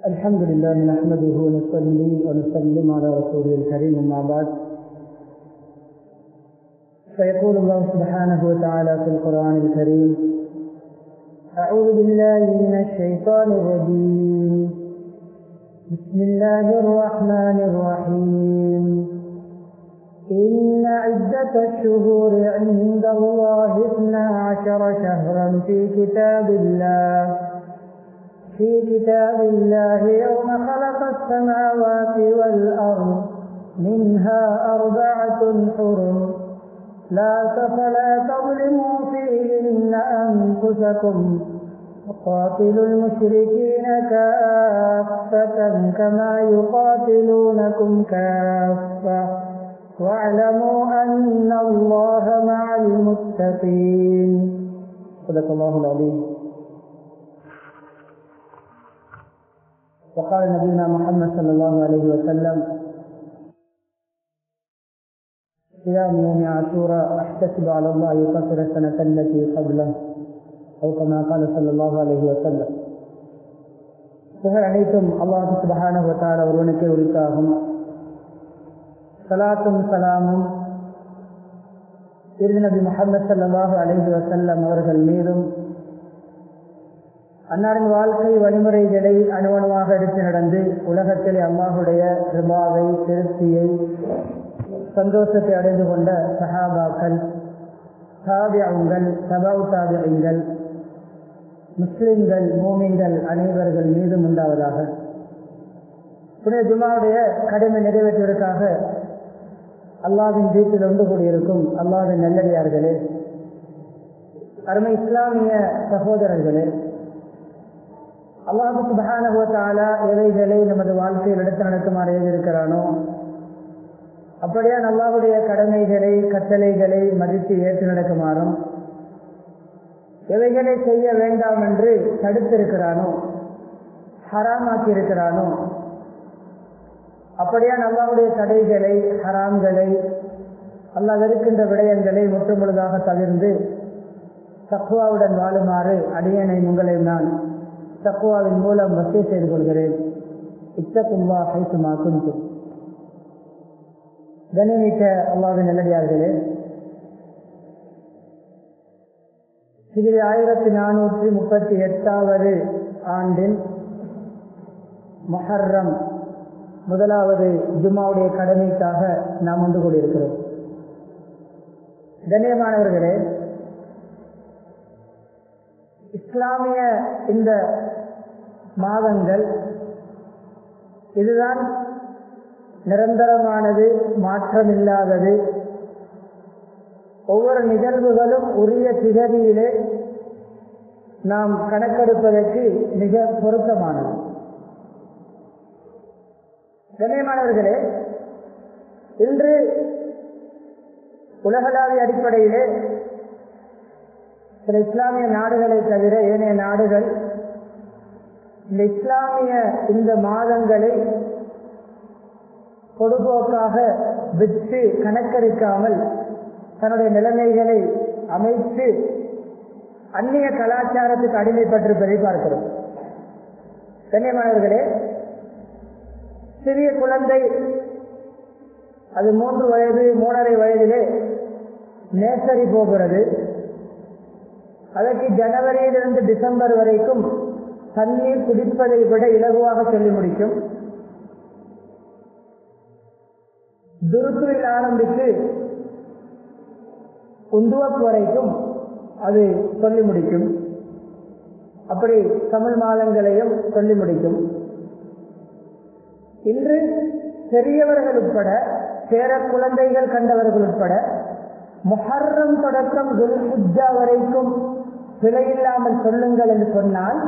الحمد لله نحمده ونصلي ونسلم على رسوله الكريم أما بعد فيقول الله سبحانه وتعالى في القرآن الكريم أعوذ بالله من الشيطان الرجيم بسم الله الرحمن الرحيم إن عدة الشهور عند الله اثنا عشر شهرا في كتاب الله في كتاب الله يوم خلق السماوات والأرض منها أربعة حرم لا فلا تظلموا فيهن أنفسكم وقاتلوا المشركين كافة كما يقاتلونكم كافة واعلموا أن الله مع المتقين صدق الله العظيم وقال نبينا محمد صلى الله عليه وسلم صيام يوم عاشوراء احتسب على الله يكفر السنة التي قبله أو كما قال صلى الله عليه وسلم புகழ் அனைத்தும் அல்லாஹு சுபஹான வத்தால ஒருவனுக்கே உரித்தாகும் சலாத்தும் சலாமும் இறுதி நபி முகமது சல்லாஹு அலைஹி வசல்லம் அவர்கள் மீதும் அன்னாரின் வாழ்க்கை வழிமுறைகளை அணுவணுவாக எடுத்து நடந்து உலகத்திலே அல்லாஹுடைய ரிபாவை திருப்தியை சந்தோஷத்தை அடைந்து கொண்ட சஹாபாக்கள் தாபியங்கள் சபாவு தாபியங்கள் முஸ்லிம்கள் மூமிங்கள் அனைவர்கள் மீதும் உண்டாவதாக புனித ஜுமாவுடைய கடமை நிறைவேற்றுவதற்காக அல்லாவின் வீட்டில் ஒன்று கூடியிருக்கும் அல்லாவின் நல்லடியார்களே அருமை இஸ்லாமிய சகோதரர்களே அல்லாஹு சுபகானுபவத்தாலா எவைகளை நமது வாழ்க்கையில் எடுத்து நடக்குமாறு இருக்கிறானோ அப்படியே அல்லாவுடைய கடமைகளை கட்டளைகளை மதித்து ஏற்று நடக்குமாறும் எவைகளை செய்ய வேண்டாம் என்று தடுத்திருக்கிறானோ ஹராமாக்கி இருக்கிறானோ அப்படியே அல்லாவுடைய தடைகளை ஹராம்களை அல்லாஹ் இருக்கின்ற விடயங்களை முற்றுமுழுதாக தவிர்ந்து தக்குவாவுடன் வாழுமாறு அடியனை உங்களை நான் தக்குவாவின் மூலம் வசதி செய்து கொள்கிறேன் இத்தகும்பா ஹைசுமா குந்து கணிமிக்க அல்லாவின் நல்லடியார்களே இது ஆயிரத்தி நானூற்றி முப்பத்தி எட்டாவது ஆண்டில் மொஹர்ரம் முதலாவது ஜும்மாவுடைய கடமைக்காக நாம் வந்து கொண்டிருக்கிறோம் கண்ணியமானவர்களே இஸ்லாமிய இந்த மாதங்கள் இதுதான் நிரந்தரமானது மாற்றமில்லாதது ஒவ்வொரு நிகழ்வுகளும் உரிய திகதியிலே நாம் கணக்கெடுப்பதற்கு மிக பொருத்தமானது கண்ணியமானவர்களே இன்று உலகளாவிய அடிப்படையிலே சில இஸ்லாமிய நாடுகளை தவிர ஏனைய நாடுகள் இந்த இஸ்லாமிய இந்த மாதங்களை பொதுபோக்காக விட்டு கணக்கெடுக்காமல் தன்னுடைய நிலைமைகளை அமைத்து அந்நிய கலாச்சாரத்துக்கு அடிமைப்பட்டிருப்பதை பார்க்கிறோம் கண்ணியமானவர்களே சிறிய குழந்தை அது மூன்று வயது மூணரை வயதிலே நேசரி போகிறது அதற்கு ஜனவரியிலிருந்து டிசம்பர் வரைக்கும் தண்ணீர் குடிப்பதை விட இலகுவாக சொல்லி முடிக்கும் துருக்குவில் ஆரம்பித்து உந்துவப்பு வரைக்கும் அது சொல்லி முடிக்கும் அப்படி தமிழ் மாதங்களையும் சொல்லி முடிக்கும் இன்று பெரியவர்கள் உட்பட பேர குழந்தைகள் கண்டவர்கள் உட்பட முஹர்ரம் தொடக்கம் துல்ஹுஜா வரைக்கும் பிழையில்லாமல் சொல்லுங்கள் என்று சொன்னால்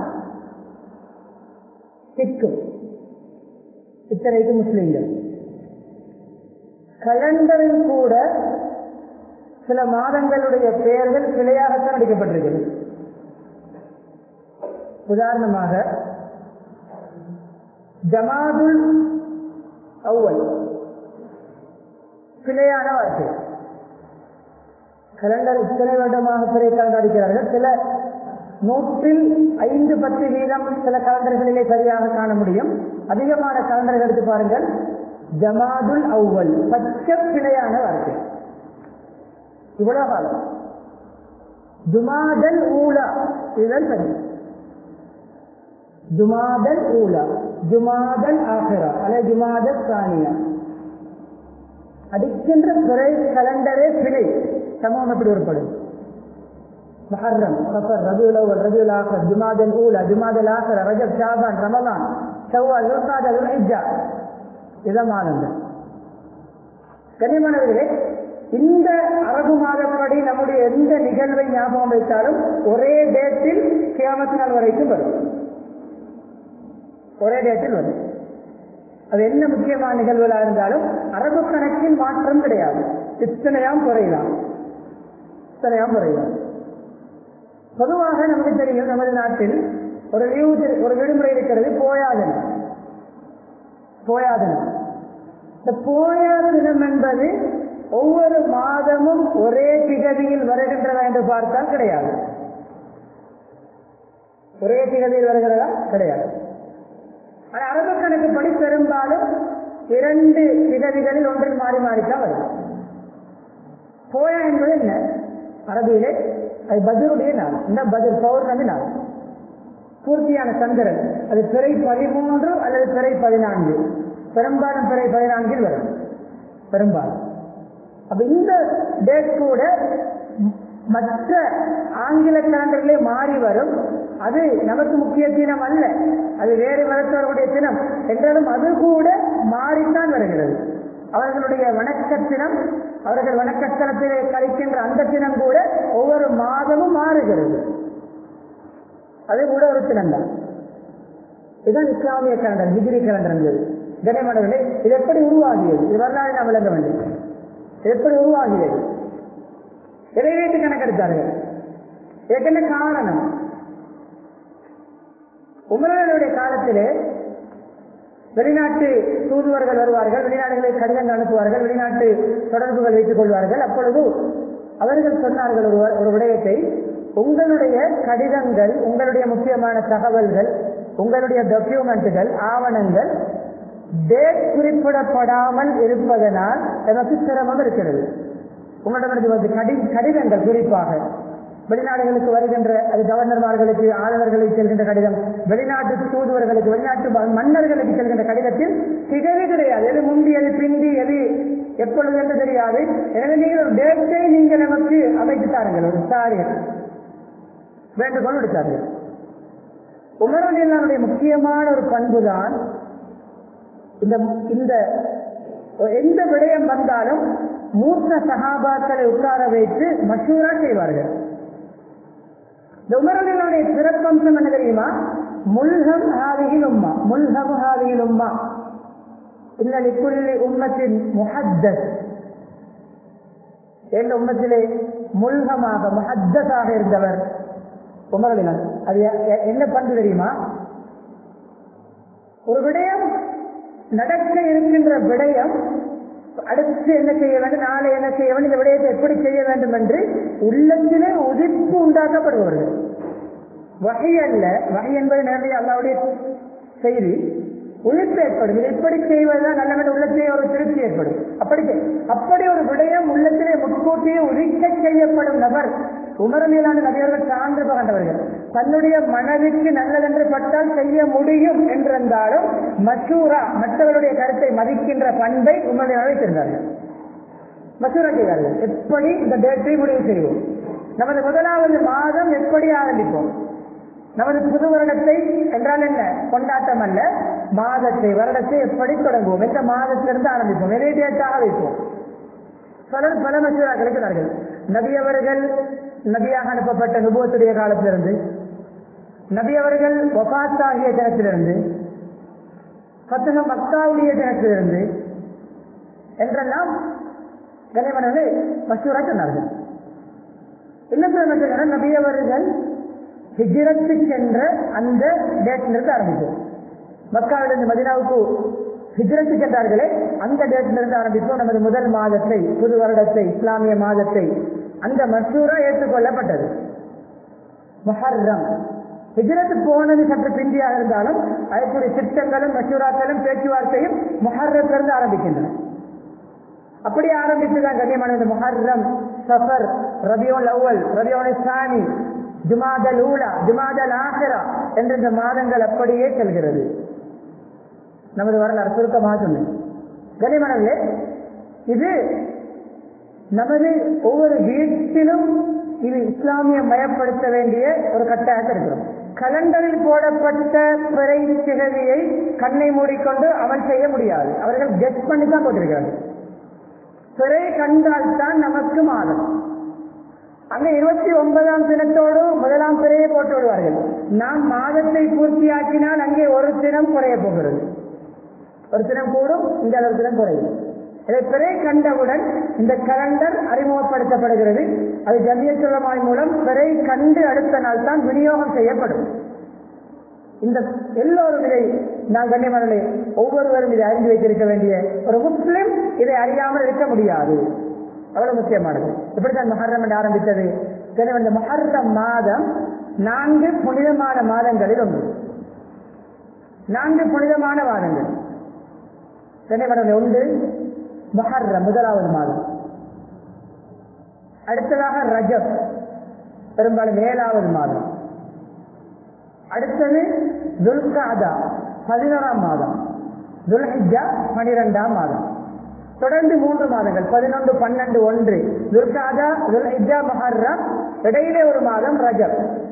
சிக்கும் இத்தனைக்கு முஸ்லிம்கள் கலண்டரில் கூட சில மாதங்களுடைய பெயர்கள் பிழையாகத்தான் அடிக்கப்பட்டிருக்கிறது உதாரணமாக ஜமாதுல் அவ்வல் பிழையான வார்த்தை கலண்டர் இத்தனை வருடமாக பிறை கலந்து அடிக்கிறார்கள் சில நூற்றில் ஐந்து பத்து வீதம் சில கலண்டர்களிலே சரியாக காண முடியும் அதிகமான கலண்டர்கள் எடுத்து பாருங்கள் ஜமாதுல் அவ்வல் பச்சை பிழையான வார்த்தை இவ்வளவு காலம் ஜுமாதல் ஊலா இதுதான் சரி ஜுமாதல் ஊலா ஜுமாதல் ஆஹிரா அல்லது ஜுமாதல் சானியா அடிக்கின்ற பிறை கலண்டரே பிழை சமூகம் எப்படி உருப்படும் محرم صفر ربيع الاول ربيع الاخر جماد الاولى جماد الاخره رجب شعبان رمضان شوال ذو القعده ذو الحجه இதான் மாதங்கள் கனிமணவர்களே இந்த அரபு மாதப்படி நம்முடைய எந்த நிகழ்வை ஞாபகம் வைத்தாலும் ஒரே டேட்டில் கியாமத்து நாள் வரைக்கும் வரும் ஒரே டேட்டில் வரும் அது என்ன முக்கியமான நிகழ்வுகளாக இருந்தாலும் அரபு கணக்கில் மாற்றம் கிடையாது இத்தனையாம் குறையலாம் இத்தனையாம் குறையலாம் பொதுவாக நமக்கு தெரியும் நமது நாட்டில் ஒரு லீவு ஒரு விடுமுறை இருக்கிறது போயாதனம் போயாதனம் இந்த போயாதனம் என்பது ஒவ்வொரு மாதமும் ஒரே திகதியில் வருகின்றதா என்று பார்த்தால் கிடையாது ஒரே திகதியில் வருகிறதா கிடையாது ஆனால் அரபு கணக்குப்படி பெரும்பாலும் இரண்டு திகதிகளில் ஒன்றில் மாறி மாறித்தான் வரும் போயா என்பது என்ன அரபியிலே அது பதிலுடைய நாள் இந்த பதில் பௌர்ணமி நாள் பூர்த்தியான சந்திரன் அது பிறை பதிமூன்று அல்லது பிறை பதினான்கு பெரும்பாலும் பிறை பதினான்கில் வரும் பெரும்பாலும் அப்ப இந்த டேட் கூட மற்ற ஆங்கில கலண்டர்களே மாறி வரும் அது நமக்கு முக்கிய தினம் அல்ல அது வேறு மதத்தவர்களுடைய தினம் என்றாலும் அது கூட மாறித்தான் வருகிறது அவர்களுடைய வணக்க தினம் அவர்கள் வணக்கத்தலத்திலே கழிக்கின்ற அந்த தினம் கூட ஒவ்வொரு மாதமும் மாறுகிறது அது கூட ஒரு தினம் தான் இதுதான் இஸ்லாமிய கலண்டர் டிகிரி கலண்டர் கனிமணர்களே இது எப்படி உருவாகியது இது வரலாறு நாம் விளங்க வேண்டும் இது எப்படி உருவாகியது எதை வைத்து கணக்கெடுத்தார்கள் இதற்கு என்ன காரணம் உமரனுடைய காலத்திலே வெளிநாட்டு தூதுவர்கள் வருவார்கள் வெளிநாடுகளில் கடிதங்கள் அனுப்புவார்கள் வெளிநாட்டு தொடர்புகள் வைத்துக் கொள்வார்கள் அப்பொழுது அவர்கள் சொன்னார்கள் ஒரு ஒரு விடயத்தை உங்களுடைய கடிதங்கள் உங்களுடைய முக்கியமான தகவல்கள் உங்களுடைய டாக்குமெண்ட்டுகள் ஆவணங்கள் டேட் குறிப்பிடப்படாமல் இருப்பதனால் எனக்கு சிரமம் இருக்கிறது உங்களிடமிருந்து வந்து கடி கடிதங்கள் குறிப்பாக வெளிநாடுகளுக்கு வருகின்ற அது கவர்னர்மார்களுக்கு ஆளுநர்களுக்கு செல்கின்ற கடிதம் வெளிநாட்டு தூதுவர்களுக்கு வெளிநாட்டு மன்னர்களுக்கு செல்கின்ற கடிதத்தில் திகழ் கிடையாது எது முந்தி எது பிந்தி எது எப்பொழுது என்று தெரியாது எனவே நீங்கள் ஒரு டேட்டை நீங்கள் நமக்கு அமைத்து தாருங்கள் ஒரு சாரி வேண்டுகோள் விடுத்தார்கள் உமரனுடைய முக்கியமான ஒரு பண்பு தான் இந்த இந்த எந்த விடயம் வந்தாலும் மூத்த சகாபாக்களை உட்கார வைத்து மசூரா செய்வார்கள் இந்த உமரனுடைய சிறப்பம்சம் என்ன தெரியுமா முல்கம் ஹாவிகில் உம்மா முல்கம் ஹாவிகில் உம்மா இல்ல லிக்குள்ளி உம்மத்தின் முஹத்தஸ் எந்த உம்மத்திலே முல்கமாக முஹத்தஸாக இருந்தவர் உமரலினார் அது என்ன பண்பு தெரியுமா ஒரு விடயம் நடக்க இருக்கின்ற விடயம் அடுத்து என்ன செய்ய வேண்டும் நாளை என்ன செய்ய வேண்டும் இந்த விடயத்தை எப்படி செய்ய வேண்டும் என்று உள்ளத்திலே உதிர்ப்பு உண்டாக்கப்படுவார்கள் வகை அல்ல வகை என்பது நேரடியாக அல்லாவுடைய செய்தி உழைப்பு ஏற்படும் இதை எப்படி செய்வதுதான் நல்ல உள்ளத்திலே ஒரு திருப்தி ஏற்படும் அப்படி அப்படி ஒரு விடயம் உள்ளத்திலே முன்கூட்டியே உதிக்க செய்யப்படும் நபர் உமரநிலான நபியர்கள் சான்று பகண்டவர்கள் தன்னுடைய மனதிற்கு நல்லதென்று பட்டால் செய்ய முடியும் என்றிருந்தாலும் மசூரா மற்றவருடைய கருத்தை மதிக்கின்ற பண்பை உமரநிலை வைத்திருந்தார்கள் மசூரா செய்வார்கள் எப்படி இந்த டேட்டை முடிவு செய்வோம் நமது முதலாவது மாதம் எப்படி ஆரம்பிப்போம் நமது புது வருடத்தை என்றால் என்ன கொண்டாட்டம் அல்ல மாதத்தை வருடத்தை எப்படி தொடங்குவோம் எந்த மாதத்திலிருந்து ஆரம்பிப்போம் எதை டேட்டாக வைப்போம் பலர் பல மசூரா கிடைக்கிறார்கள் நபி அவர்கள் நபியாக அனுப்பப்பட்ட நுபுவத்துடைய காலத்திலிருந்து நபி அவர்கள் ஒபாத்தாகிய தினத்திலிருந்து பத்தக மக்காவுடைய தினத்திலிருந்து என்றெல்லாம் கனிமனது மசூரா சொன்னார்கள் என்ன சொல்ல நபி அவர்கள் ஹிஜிரத்து சென்ற அந்த டேட்டிலிருந்து ஆரம்பித்தோம் மக்காவிலிருந்து மதினாவுக்கு ஹிஜ்ரத்து சென்றார்களே அந்த டேட்டிலிருந்து ஆரம்பித்தோம் நமது முதல் மாதத்தை புது வருடத்தை இஸ்லாமிய மாதத்தை அந்த மசூரா ஏற்றுக்கொள்ளப்பட்டது முஹர்ரம் ஹிஜரத்து போனது சற்று பிந்தியாக இருந்தாலும் அதற்குரிய திட்டங்களும் மசூராக்களும் பேச்சுவார்த்தையும் முஹர்ரத்திலிருந்து ஆரம்பிக்கின்றன அப்படி ஆரம்பித்துதான் கண்ணியமான இந்த முஹர்ரம் சஃபர் ரபியோல் அவ்வல் ரபியோல் சானி ஜுமாதல் ஊலா ஜுமாதல் ஆஹிரா என்ற இந்த மாதங்கள் அப்படியே செல்கிறது நமது வரலாறு சுருக்கமாக சொன்னேன் கனிமணர்களே இது நமது ஒவ்வொரு வீட்டிலும் இது இஸ்லாமிய மயப்படுத்த வேண்டிய ஒரு கட்டாயத்தை இருக்கிறோம் கலண்டரில் போடப்பட்ட பிறை திகதியை கண்ணை மூடிக்கொண்டு அமல் செய்ய முடியாது அவர்கள் கெட் பண்ணி தான் போட்டிருக்கிறார்கள் பிறை கண்டால் தான் நமக்கு மாதம் அங்க இருபத்தி ஒன்பதாம் தினத்தோடு முதலாம் பிறையை போட்டு விடுவார்கள் நாம் மாதத்தை பூர்த்தியாக்கினால் அங்கே ஒரு தினம் குறைய போகிறது ஒரு தினம் கூடும் இந்த ஒரு தினம் குறையும் இதை பிறை கண்டவுடன் இந்த கலண்டர் அறிமுகப்படுத்தப்படுகிறது அது ஜல்லியச்சுள்ளமாய் மூலம் பிறை கண்டு அடுத்த நாள் தான் விநியோகம் செய்யப்படும் இந்த எல்லோரும் இதை நான் கண்ணியமனே ஒவ்வொருவரும் இதை அறிந்து வைத்திருக்க வேண்டிய ஒரு முஸ்லிம் இதை அறியாமல் இருக்க முடியாது அவ்வளவு முக்கியமானது இப்படித்தான் மஹர்ரம் என்று ஆரம்பித்தது எனவே இந்த மஹர்ரம் மாதம் நான்கு புனிதமான மாதங்களில் ஒன்று நான்கு புனிதமான மாதங்கள் கண்ணியமனே ஒன்று மஹர்ரம் முதலாவது மாதம் அடுத்ததாக ரஜப் பெரும்பாலும் ஏழாவது மாதம் அடுத்தது துல்காதா பதினோராம் மாதம் துல்ஹிஜா பனிரெண்டாம் மாதம் தொடர்ந்து மூன்று மாதங்கள் பதினொன்று பன்னெண்டு ஒன்று துல்காதா துல்ஹிஜா மஹர்ரம் இடையிலே ஒரு மாதம் ரஜப்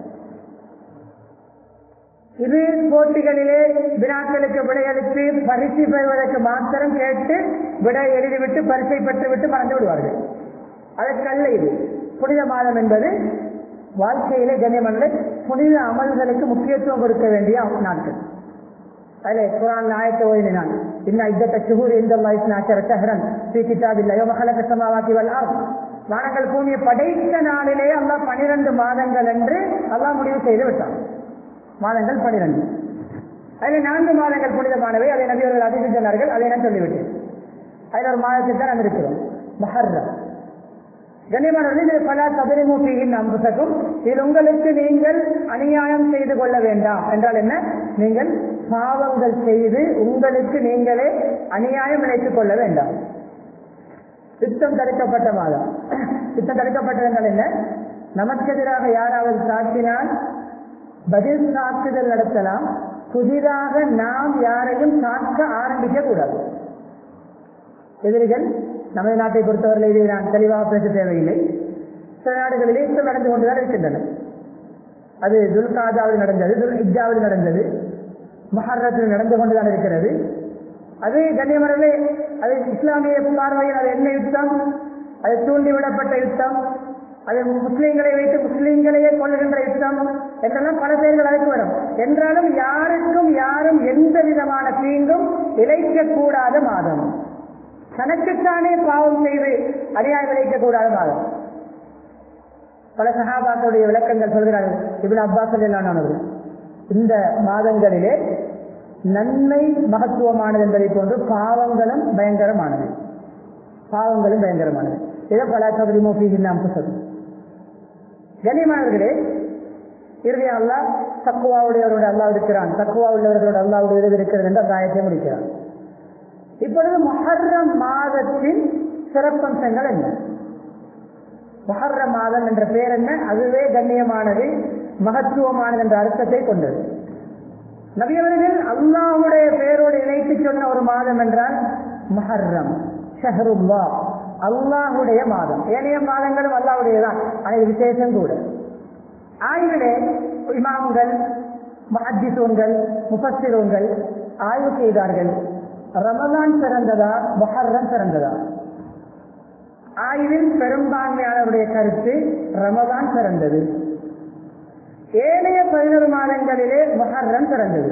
இது போட்டிகளிலே வினாக்களுக்கு விடையளித்து பரிசு பெறுவதற்கு மாத்திரம் கேட்டு விடை எழுதிவிட்டு பரிசை பெற்றுவிட்டு மறந்து விடுவார்கள் அதற்கல்ல இது புனித மாதம் என்பது வாழ்க்கையிலே கண்ணியமல்ல புனித அமல்களுக்கு முக்கியத்துவம் கொடுக்க வேண்டிய நாட்கள் அதில் குரான் ஆயத்தை ஓதினான் இன்ன இத்தத்த சுகூர் இந்த வயசு சஹரன் ஸ்ரீ கிதாபில்லை மகள சமாவாக்கி வல்லாம் வானங்கள் பூமியை படைத்த நாளிலே அல்லாஹ் பனிரெண்டு மாதங்கள் என்று அல்லாஹ் முடிவு செய்து விட்டான் மாதங்கள் பனிரெண்டு அதில் நான்கு மாதங்கள் புனிதமானவை அதை நபி அவர்கள் அதிகம் சொன்னார்கள் அதை நான் சொல்லிவிட்டேன் அதில் ஒரு மாதத்தில் தான் நாம் இருக்கிறோம் மஹர்ரம் கண்ணியமானவர்கள் பல சபரிமுகியின் அம்புசக்கும் இது உங்களுக்கு நீங்கள் அநியாயம் செய்து கொள்ள வேண்டாம் என்றால் என்ன நீங்கள் பாவங்கள் செய்து உங்களுக்கு நீங்களே அநியாயம் நினைத்துக் கொள்ள வேண்டாம் யுத்தம் தடுக்கப்பட்ட மாதம் யுத்தம் தடுக்கப்பட்டது என்றால் என்ன நமக்கு எதிராக யாராவது தாக்கினால் பதில் தாக்குதல் நடத்தலாம் புதிதாக நாம் யாரையும் தாக்க ஆரம்பிக்க கூடாது எதிரிகள் நமது நாட்டை பொறுத்தவரை இதை நான் தெளிவாக பேச தேவையில்லை சில நாடுகளிலே யுத்தம் நடந்து கொண்டுதான் இருக்கின்றன அது துல்காஜாவில் நடந்தது துல் இஜாவில் நடந்தது மஹர்ரத்தில் நடந்து கொண்டுதான் இருக்கிறது அது கண்ணியமரலே அது இஸ்லாமிய பார்வையில் அது என்ன யுத்தம் அது தூண்டிவிடப்பட்ட யுத்தம் அது முஸ்லீம்களை வைத்து முஸ்லீம்களையே கொள்ளுகின்ற யுத்தம் என்றெல்லாம் பல பேர்கள் அழைத்து வரும் என்றாலும் யாருக்கும் யாரும் எந்த விதமான தீங்கும் இழைக்க கூடாத மாதம் தனக்குத்தானே பாவம் செய்து அநியாயம் இழைக்க கூடாத மாதம் பல சகாபாக்களுடைய விளக்கங்கள் சொல்கிறார்கள் இவன் அப்பாஸ் அவர்கள் இந்த மாதங்களிலே நன்மை மகத்துவமானது என்பதை போன்று பாவங்களும் பயங்கரமானது பாவங்களும் பயங்கரமானது இதை பல சபரி மோபி நாம் சொல்லும் கனிமானவர்களே இறுதி அல்லா தக்குவாவுடையவரோட அல்லா இருக்கிறான் தக்குவா உள்ளவர்களோட அல்லாவுடைய விருது இருக்கிறது என்று அந்த ஆயத்தை முடிக்கிறான் இப்பொழுது மொஹர்ரம் மாதத்தின் சிறப்பம்சங்கள் என்ன மொஹர்ர மாதம் என்ற பெயர் என்ன அதுவே கண்ணியமானது மகத்துவமானது என்ற அர்த்தத்தை கொண்டது நபியவர்கள் அல்லாவுடைய பெயரோடு இணைத்து சொன்ன ஒரு மாதம் என்றால் மஹர்ரம் ஷஹருல்லா அல்லாஹுடைய மாதம் ஏனைய மாதங்களும் அல்லாவுடையதான் ஆனால் இது விசேஷம் கூட ஆய்விலே இமாம்கள் மஹத்திசூன்கள் முஃபஸ்திரூன்கள் ஆய்வு செய்தார்கள் ரமலான் சிறந்ததா மொஹர்ரம் சிறந்ததா ஆய்வில் பெரும்பான்மையாளருடைய கருத்து ரமலான் சிறந்தது ஏனைய பதினொரு மாதங்களிலே மொஹர்ரம் சிறந்தது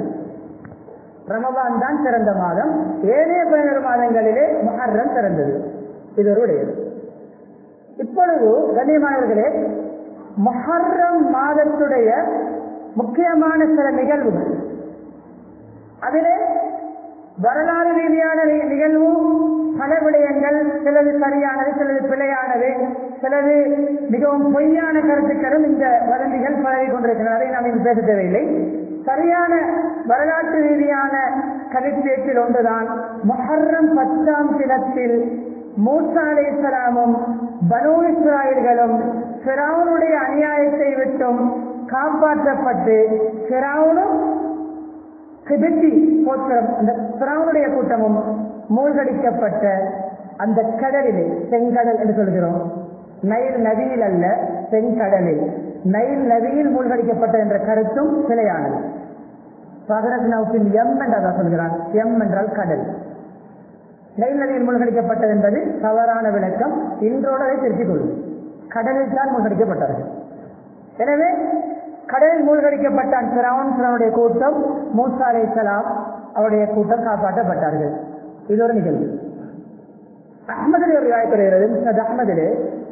ரமலான் தான் சிறந்த மாதம் ஏனைய பதினொரு மாதங்களிலே மொஹர்ரம் சிறந்தது இது ஒருடையது இப்பொழுது கண்ணியமானவர்களே மொஹர்ரம் மாதத்துடைய முக்கியமான சில நிகழ்வுகள் அதிலே வரலாறு ரீதியான நி- நிகழ்வு பல விடயங்கள் சிலது சரியானது சிலது பிழையானது சிலது மிகவும் பொய்யான கருத்துக்களும் இந்த வதந்திகள் பரவி கொண்டிருக்கின்றன அதை நாம் இங்கு பேச தேவையில்லை சரியான வரலாற்று ரீதியான கருத்தேற்றில் ஒன்றுதான் மொஹர்ரம் பத்தாம் தினத்தில் மூசா அலைஹிஸ்ஸலாமும் பனு இஸ்ராயல்களும் பிராவுனுடைய அநியாயத்தை விட்டும் காப்பாற்றப்பட்டு பிராவுனும் கிபித்தி கோத்திரம் அந்த பிராவுனுடைய கூட்டமும் மூழ்கடிக்கப்பட்ட அந்த கடலிலே செங்கடல் என்று சொல்கிறோம் நைல் நதியில் அல்ல செங்கடலில் நைல் நதியில் மூழ்கடிக்கப்பட்ட என்ற கருத்தும் சிலையானது பகரத் நவுக்கின் எம் என்று சொல்கிறான் எம் என்றால் கடல் நைல் நதியில் மூழ்கடிக்கப்பட்டது என்பது தவறான விளக்கம் இன்றோடு அதை திருப்பிக் கொள்ளும் கடலில் தான் மூழ்கடிக்கப்பட்டார்கள் எனவே கடலில் மூழ்கடிக்கப்பட்டான் பிராவன் பிராவுடைய கூட்டம் மூசா அலைஹிஸ்ஸலாம் அவருடைய கூட்டம் காப்பாற்றப்பட்டார்கள் இது ஒரு நிகழ்வு அஹ்மதிலே ஒரு வாய்ப்புகிறது முஸ்னத் அஹ்மதிலே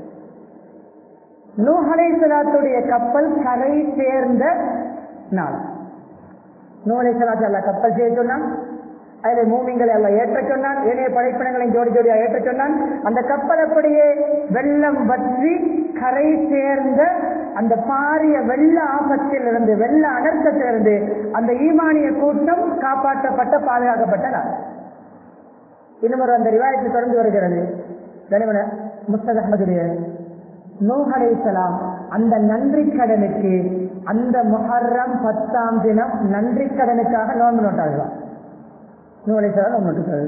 நூஹ் அலைஹிஸ்ஸலாத்துடைய கப்பல் கரை சேர்ந்த நாள் நூஹ் அலைஹிஸ்ஸலாத்து அல்லாஹ் கப்பல் செய்ய சொன்னான் அதில் மூமிங்களை எல்லாம் ஏற்ற சொன்னான் ஏனைய படைப்பினங்களையும் ஜோடி ஜோடியா ஏற்ற சொன்னான் அந்த கப்பல் அப்படியே வெள்ளம் வற்றி கரை சேர்ந்த அந்த பாரிய வெள்ள ஆபத்தில் இருந்து வெள்ள அனர்த்தத்திலிருந்து அந்த ஈமானிய கூட்டம் காப்பாற்றப்பட்ட பாதுகாக்கப்பட்ட நாள் இன்னும் ஒரு அந்த ரிவாயத்தை தொடர்ந்து வருகிறது கனிமன முஸ்தத் அஹமதுடைய நூஹ் அலைஹிஸ்ஸலாம் அந்த நன்றி கடனுக்கு அந்த முஹர்ரம் பத்தாம் தினம் நன்றி கடனுக்காக நோன்பு நோட்டார்களாம் நூஹ் அலைஹிஸ்ஸலாம் நோன்பு நோட்டுகிறார்கள்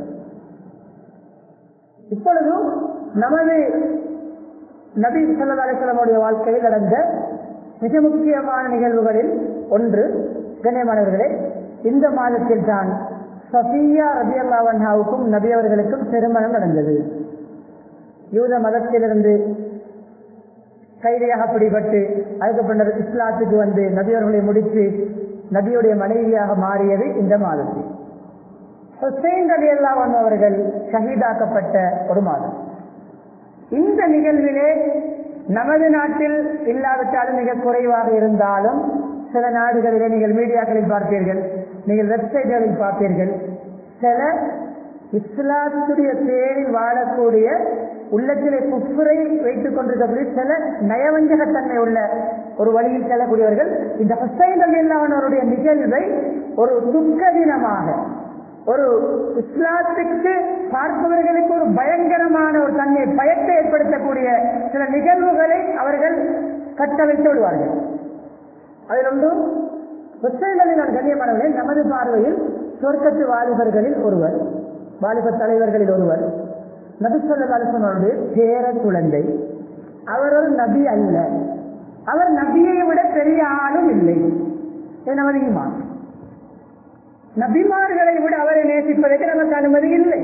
இப்பொழுதும் நமது நபி சல்லா அலிஸ்லாமுடைய வாழ்க்கையில் நடந்த மிக முக்கியமான நிகழ்வுகளில் ஒன்று கண்ணியமானவர்களே இந்த மாதத்தில் தான் சஃபியா ரபி அல்லாவன்ஹாவுக்கும் நபி அவர்களுக்கும் திருமணம் நடந்தது யூத மதத்திலிருந்து கைதியாக பிடிபட்டு அதுக்கு பின்னர் இஸ்லாத்துக்கு வந்து நபி அவர்களை முடித்து நபியுடைய மனைவியாக மாறியது இந்த மாதத்தில் ஹுசைன் ரபி அல்லாவன் அவர்கள் ஷஹீதாக்கப்பட்ட ஒரு மாதம் இந்த நிகழ்விலே நமது நாட்டில் இல்லாவிட்டாலும் மிக குறைவாக இருந்தாலும் சில நாடுகளிலே நீங்கள் மீடியாக்களில் பார்ப்பீர்கள் நீங்கள் வெப்சைட்டுகளில் பார்ப்பீர்கள் சில இஸ்லாத்துடைய பேரில் வாழக்கூடிய உள்ளத்திலே குப்புரை வைத்துக் கொண்டிருக்கக்கூடிய சில நயவஞ்சகத்தன்மை உள்ள ஒரு வழியில் செல்லக்கூடியவர்கள் இந்த ஹுசைன் அலி அல்லாவனவருடைய நிகழ்வை ஒரு துக்க தினமாக ஒரு இஸ்லாத்துக்கு பார்ப்பவர்களுக்கு ஒரு பயங்கரமான ஒரு தன்மை பயத்தை ஏற்படுத்தக்கூடிய சில நிகழ்வுகளை அவர்கள் கட்டளைத்து விடுவார்கள் அதில் ஒன்று முஸ்லிம்களில் நான் கண்ணியமானவர்களே நமது பார்வையில் சொர்க்கத்து வாலிபர்களில் ஒருவர் வாலிப தலைவர்களில் ஒருவர் நபி சொல்லு பேர குழந்தை அவர் ஒரு நபி அல்ல அவர் நபியை விட பெரிய ஆளும் இல்லை இது நமது ஈமான் நபிமார்களை விட அவரை நேசிப்பதற்கு நமக்கு அனுமதி இல்லை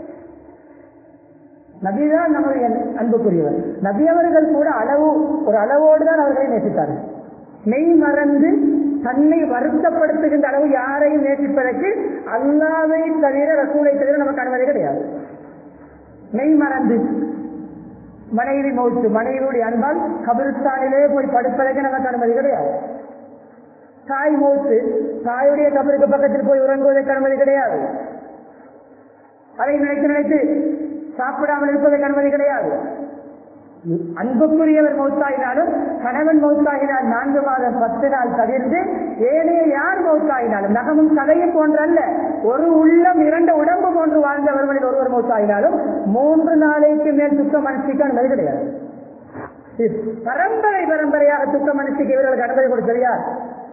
நபிதான் நம்முடைய அன்புக்குரியவர் நபி அவர்கள் கூட அளவு ஒரு அளவோடு தான் அவர்களை நேசித்தார்கள் மெய் மறந்து தன்னை வருத்தப்படுத்துகின்ற அளவு யாரையும் நேசிப்பதற்கு அல்லாவை தவிர ரசூலை தவிர நமக்கு அனுமதி கிடையாது மெய் மறந்து மனைவி மௌத்து மனைவியுடைய அன்பால் கபிரிஸ்தானிலே போய் படுப்பதற்கு நமக்கு அனுமதி கிடையாது தாய் மௌத்து தாயுடைய கபருக்கு பக்கத்தில் போய் உறங்குவதற்கு அனுமதி கிடையாது அதை நினைத்து நினைத்து சாப்பிடாமல் இருப்பதற்கு அனுமதி கிடையாது அன்புக்குரியவர் மௌத்தாயினாலும் கணவன் மௌத்தாகினால் நான்கு மாதம் பத்து நாள் தவிர்த்து ஏனைய யார் மௌத்தாயினாலும் நகமும் கதையும் போன்றல்ல ஒரு உள்ளம் இரண்டு உடம்பு போன்று வாழ்ந்தவர்களில் ஒருவர் மௌத்தாயினாலும் மூன்று நாளைக்கு மேல் துக்கம் மனசிக்க அனுமதி கிடையாது பரம்பரை பரம்பரையாக துக்கம் மனசிக்க இவர்களுக்கு அனுமதி கொடுத்தது யார்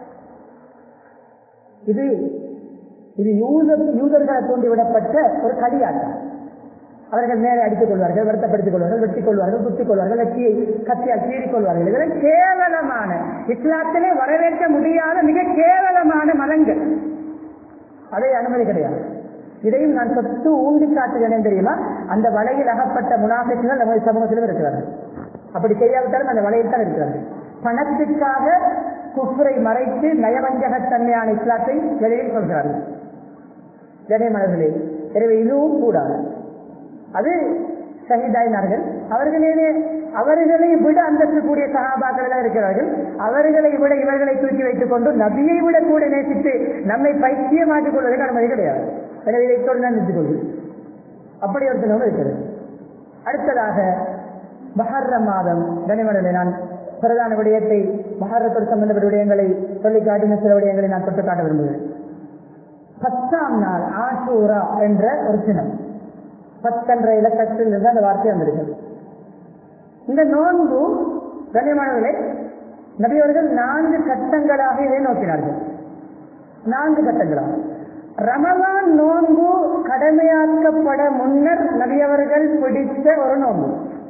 இது இது யூத யூதர்களை தூண்டிவிடப்பட்ட ஒரு களியாட்டம் அவர்கள் மேலே அடித்துக் கொள்வார்கள் வருத்தப்படுத்திக் கொள்வார்கள் வெட்டிக் கொள்வார்கள் குத்திக் கொள்வார்கள் வெற்றியை கத்தியால் கீறிக் கொள்வார்கள் இதெல்லாம் கேவலமான இஸ்லாத்திலே வரவேற்க முடியாத மிக கேவலமான மதங்கள் அதை அனுமதி கிடையாது இதையும் நான் சொத்து ஊண்டி காட்டுகிறேன் தெரியுமா அந்த வலையில் அகப்பட்ட முனாஃபிக்குகள் நமது சமூகத்திலும் இருக்கிறார்கள் அப்படி செய்யாவிட்டாலும் அந்த வலையில் தான் இருக்கிறார்கள் பணத்திற்காக குஃபரை மறைத்து நயவஞ்சகத்தன்மையான இஸ்லாத்தை வெளியில் சொல்கிறார்கள் ஜனமனர்களே எனவே இதுவும் கூடாது அது சகிதாயினார்கள் அவர்களே அவர்களை விட அந்தஸ்து கூடிய சகாபாக்கள் இருக்கிறார்கள் அவர்களை விட இவர்களை தூக்கி வைத்துக் கொண்டு நபியை விட கூட நேசித்து நம்மை பைத்தியமாக்கிக் கொள்வதற்கு அனுமதி கிடையாது எனவே இதை தொடர்ந்து நினைத்துக் கொள்கிறேன் அப்படி ஒரு தினம் இருக்கிறது அடுத்ததாக மஹர்ர மாதம் கனிமடலை நான் பிரதான விடயத்தை மஹர்ரத்தோடு சம்பந்தப்பட்ட விடயங்களை சொல்லி காட்டின சில விடயங்களை நான் தொட்டு காட்ட விரும்புகிறேன் பத்தாம் நாள் ஆஷூரா என்ற ஒரு தினம் பத்தென்ற இலக்கத்தில் இருந்து அந்த வார்த்தை வந்திருக்கிறது இந்த நோன்பு கண்ணியமானவர்களே நபியவர்கள் நான்கு கட்டங்களாக இதை நோக்கினார்கள் நான்கு கட்டங்களாக ரமலான் நோன்பு கடமையாக்கப்பட முன்னர் நபியவர்கள் பிடித்த ஒரு நோன்பு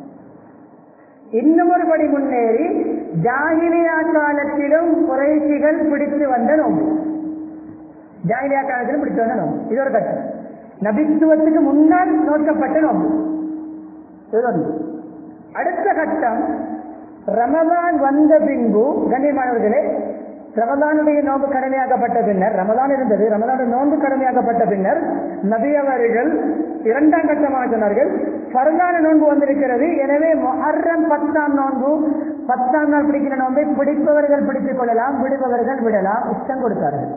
இன்னும் ஒரு படி முன்னேறி ஜாகிலியா காலத்திலும் குறைசிகள் பிடித்து வந்த நோன்பு ஜாகிலியா காலத்திலும் பிடித்து வந்த நோன்பு இது ஒரு கட்டம் நபித்துவத்துக்கு முன்னால் நோக்கப்பட்ட நோன்பு இது ஒன்று அடுத்த கட்டம் ரமதான் வந்த பின்பு கண்ணியமானவர்களே ரமதானுடைய நோன்பு கடமையாக்கப்பட்ட பின்னர் ரமதான் இருந்தது ரமதானுடைய நோன்பு கடமையாக்கப்பட்ட பின்னர் நபி அவர்கள் இரண்டாம் கட்டமாக சொன்னார்கள் பரதான நோன்பு வந்திருக்கிறது எனவே மொஹர்ரம் பத்தாம் நோன்பு பத்தாம் நாள் பிடிக்கிற நோன்பை பிடிப்பவர்கள் பிடித்துக் கொள்ளலாம் விடுபவர்கள் விடலாம் இஷ்டம் கொடுத்தார்கள்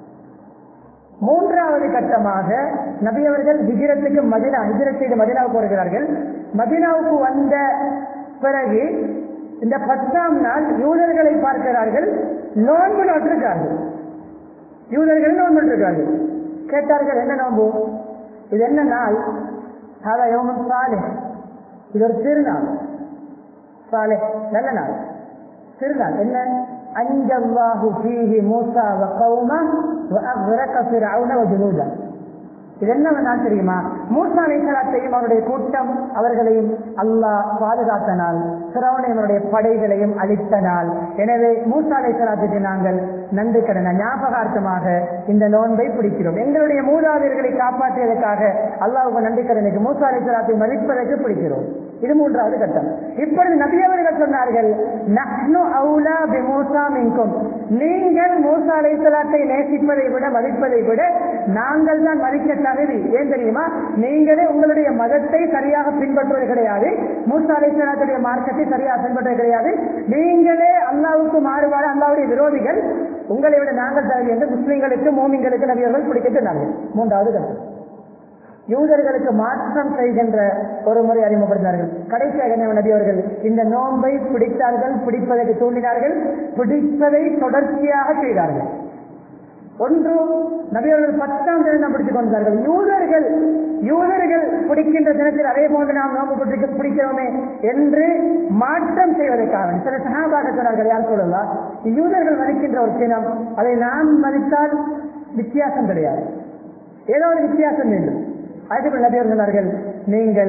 மூன்றாவது கட்டமாக நபி அவர்கள் ஹிஜிரத்துக்கு மதினா ஹிஜிரத் செய்து மதினாவுக்கு வருகிறார்கள் மதினாவுக்கு வந்த பிறகு இந்த பத்தாம் நாள் யூதர்களை பார்க்கிறார்கள் நோன்பு நோட்டிருக்கார்கள் யூதர்கள் நோன்பு நோட்டிருக்கார்கள் கேட்டார்கள் என்ன நோன்பு இது என்ன நாள் ஹாதா யோமன் சாலே இது ஒரு திருநாள் சாலே நல்ல நாள் திருநாள் என்ன அஞ்சல்லாஹு ஃபீஹி மூசா வ கௌமா வ அக்ரக ஃபிரௌன வ ஜுனூதா இது என்ன நாள் தெரியுமா மூசா அலைஹிஸ்ஸலாத்தையும் அவருடைய கூட்டம் அவர்களையும் அல்லாஹ் பாதுகாத்த நாள் ஃபிரௌனையும் அவருடைய படைகளையும் அழித்த நாள் எனவே மூசா அலைஹிஸ்ஸலாத்துக்கு நாங்கள் நன்றி கடன ஞாபகார்த்தமாக இந்த நோன்பை பிடிக்கிறோம் எங்களுடைய மூதாதையர்களை காப்பாற்றியதற்காக அல்லாஹ்வுக்கு நன்றி கடனுக்கு மூசா அலைஹிஸ்ஸலாத்தை மதிப்பதற்கு பிடிக்கிறோம் இது மூன்றாவது கட்டம் இப்பொழுது நபி அவர்கள் சொன்னார்கள் நஹ்னு அவுலா பி மூசா மின்கும் நீங்கள் மூசா அலைஹிஸ்ஸலாத்தை நேசிப்பதை விட மதிப்பதை விட நாங்கள் தான் மதிக்க தகுதி ஏன் தெரியுமா நீங்களே உங்களுடைய மதத்தை சரியாக பின்பற்றுவது கிடையாது மூசா அலைஹிஸ்ஸலாத்துடைய மார்க்கத்தை சரியாக பின்பற்றுவது கிடையாது நீங்களே அல்லாவுக்கு மாறுபாடு அல்லாவுடைய விரோதிகள் உங்களை விட நாங்கள் தகுதி என்று முஸ்லிம்களுக்கு மோமிங்களுக்கு நபியர்கள் பிடிக்கிட்டு மூன்றாவது கட்டம் யூதர்களுக்கு மாற்றம் செய்கின்ற ஒரு முறை அறிமுகப்படுத்தினார்கள் கடைசியாக நபி அவர்கள் இந்த நோன்பை பிடித்தார்கள் பிடிப்பதற்கு தூண்டினார்கள் பிடிப்பதை தொடர்ச்சியாக செய்தார்கள் ஒன்று நபியவர்கள் பத்தாம் தினம் பிடித்துக் கொண்டார்கள் யூதர்கள் யூதர்கள் பிடிக்கின்ற தினத்தில் அதே போன்று நாம் நோம்பு பிடிக்க பிடிக்கிறோமே என்று மாற்றம் செய்வதற்காக சில சகாபாக சொன்னார்கள் யார் சொல்லலாம் யூதர்கள் மதிக்கின்ற ஒரு தினம் அதை நாம் மதித்தால் வித்தியாசம் கிடையாது ஏதோ ஒரு வித்தியாசம் வேண்டும் அதுக்கு நபியர் சொன்னார்கள் நீங்கள்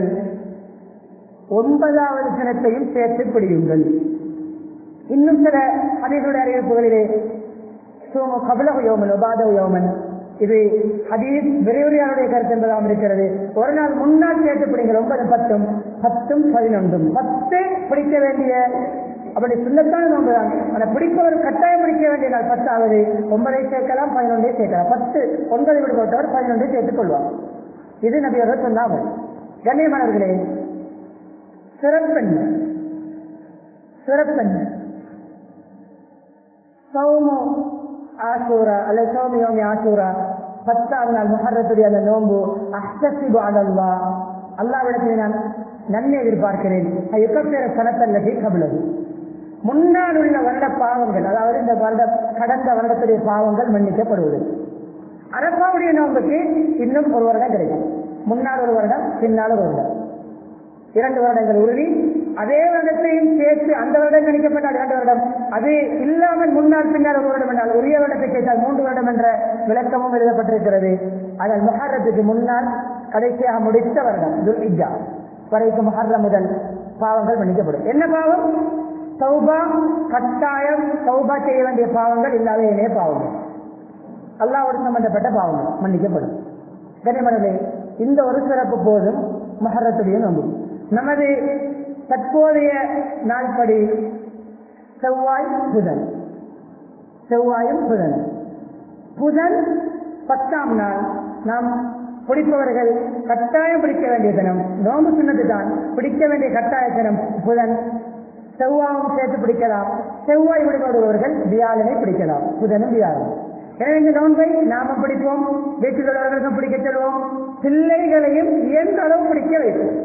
ஒன்பதாவது தினத்தையும் சேர்த்து பிடியுங்கள் இன்னும் சில அதனுடைய அறிவிப்புகளிலே சோம கபலக யோமன் உபாதவ யோமன் இது ஹதீஸ் விரைவுரையாளுடைய கருத்து என்பதாம் இருக்கிறது ஒரு நாள் முன்னால் சேர்த்து பிடிங்கள் ஒன்பது பத்தும் பத்தும் பதினொன்றும் பத்து பிடிக்க வேண்டிய அப்படி சுண்ணத்தான நோன்பு தான் ஆனால் பிடிப்பவர் கட்டாயம் பிடிக்க வேண்டிய நாள் பத்தாவது ஒன்பதை சேர்க்கலாம் பதினொன்றை சேர்க்கலாம் பத்து ஒன்பதை விடுபட்டவர் பதினொன்றை சேர்த்துக் கொள்வார் இது நபியர்கள் சொன்னார்கள் கண்ணியமானவர்களே சிறப்பெண் சிறப்பெண் சௌமோ ஆசூரா அல்லது சௌமியோமி ஆசூரா பத்தாம் நாள் முஹர்ரத்துடைய அந்த நோன்பு அஹ்தசிபு அலல்லா அல்லாவிடத்தில் நான் நன்மை எதிர்பார்க்கிறேன் எப்பேற சனத்தல்லகி கபிலது முன்னால் உள்ள வருட பாவங்கள் அதாவது இந்த வருட கடந்த வருடத்துடைய பாவங்கள் மன்னிக்கப்படுவது அரபாவுடைய நோன்புக்கு இன்னும் ஒரு வருடம் கிடைக்கும் முன்னால் ஒரு வருடம் பின்னால் ஒரு வருடம் இரண்டு வருடங்கள் உறுதி அதே வருடத்தையும் சேர்த்து அந்த வருடம் கணிக்கப்பட்டால் இரண்டு வருடம் அது இல்லாமல் முன்னால் பின்னால் ஒரு வருடம் என்றால் உரிய வருடத்தை சேர்த்தால் மூன்று வருடம் என்ற விளக்கமும் எழுதப்பட்டிருக்கிறது அதனால் மொஹரத்துக்கு முன்னால் கடைசியாக முடித்த வருடம் துல்ஹிஜா வரைக்கும் மொஹர்ரம் முதல் பாவங்கள் மன்னிக்கப்படும் என்ன பாவம் சௌபா கட்டாயம் சௌபா செய்ய வேண்டிய பாவங்கள் இல்லாத இணைய பாவங்கள் அல்லாவோடு சம்பந்தப்பட்ட பாவங்கள் மன்னிக்கப்படும் கனிமணலே இந்த ஒரு சிறப்பு போதும் மகரத்துடைய நோன்பு நமது தற்போதைய நாள்படி செவ்வாய் புதன் செவ்வாயும் புதன் புதன் பத்தாம் நாள் நாம் பிடிப்பவர்கள் கட்டாயம் பிடிக்க வேண்டிய தினம் நோம்பு சின்னது தான் பிடிக்க வேண்டிய கட்டாய தினம் புதன் செவ்வாயும் சேர்த்து பிடிக்கலாம் செவ்வாய் விடுபடுபவர்கள் வியாழனை பிடிக்கலாம் புதனும் வியாழன் எனவே இந்த நோன்பை நாம பிடிப்போம் வீட்டில் உள்ளவர்களுக்கும் பிடிக்க செல்வோம் பிள்ளைகளையும் இயன்ற அளவு பிடிக்க வைப்போம்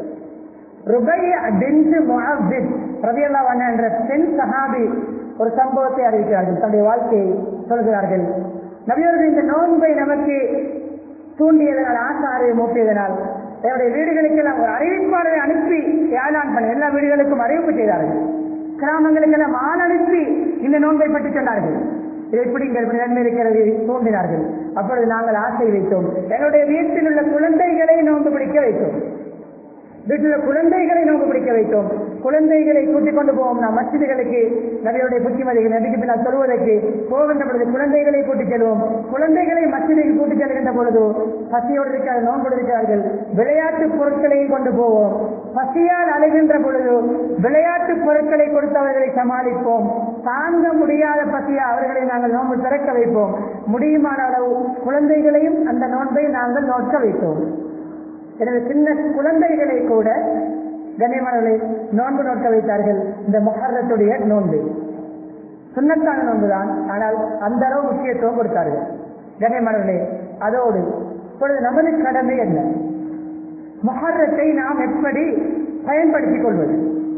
ருபைய பின்து முஅவ்வித் ரலியல்லாஹு அன்ஹா என்ற பெண் சஹாபி ஒரு சம்பவத்தை அறிவிக்கிறார்கள் தன்னுடைய வாழ்க்கையை சொல்கிறார்கள் நபியவர்கள் இந்த நோன்பை நமக்கு தூண்டியதனால் ஆசாரை மூட்டியதனால் என்னுடைய வீடுகளுக்கெல்லாம் ஒரு அறிவிப்பாளரை அனுப்பி ஏழான் பண்ண எல்லா வீடுகளுக்கும் அறிவிப்பு செய்தார்கள் கிராமங்களுக்கெல்லாம் ஆள் அனுப்பி இந்த நோன்பை பற்றி சொன்னார்கள் இதை எப்படி இப்படி நன்மை இருக்கிறது தூண்டினார்கள் அப்பொழுது நாங்கள் ஆசை வைத்தோம் எங்களுடைய வீட்டில் உள்ள குழந்தைகளை நோன்பு பிடிக்க வைத்தோம் வீட்டில் குழந்தைகளை நோக்கு பிடிக்க வைத்தோம் குழந்தைகளை கூட்டிக் கொண்டு போவோம் நாம் மசிதிகளுக்கு நபியுடைய புத்திமதிகள் நபிக்கு பின்னால் சொல்வதற்கு போகின்ற பொழுது குழந்தைகளை கூட்டிச் செல்வோம் குழந்தைகளை மசிதிக்கு கூட்டிச் செல்கின்ற பொழுது பசியோடு இருக்கிற நோன்பு இருக்கிறார்கள் விளையாட்டு பொருட்களையும் கொண்டு போவோம் பசியால் அழுகின்ற பொழுது விளையாட்டு பொருட்களை கொடுத்தவர்களை சமாளிப்போம் தாங்க முடியாத பசியா அவர்களை நாங்கள் நோன்பு திறக்க வைப்போம் முடியுமான அளவு குழந்தைகளையும் அந்த நோன்பை நாங்கள் நோக்க வைத்தோம் எனவே சின்ன குழந்தைகளை கூட கண்ணியமானவர்களை நோன்பு நோக்க வைத்தார்கள் இந்த மொஹர்ரத்துடைய நோன்பு சுண்ணத்தான நோன்புதான் ஆனால் அந்த அளவு முக்கியத்துவம் கொடுத்தார்கள் கண்ணியமானவர்களே அதோடு இப்பொழுது நமது கடமை என்ன மொஹர்ரத்தை நாம் எப்படி பயன்படுத்திக் கொள்வது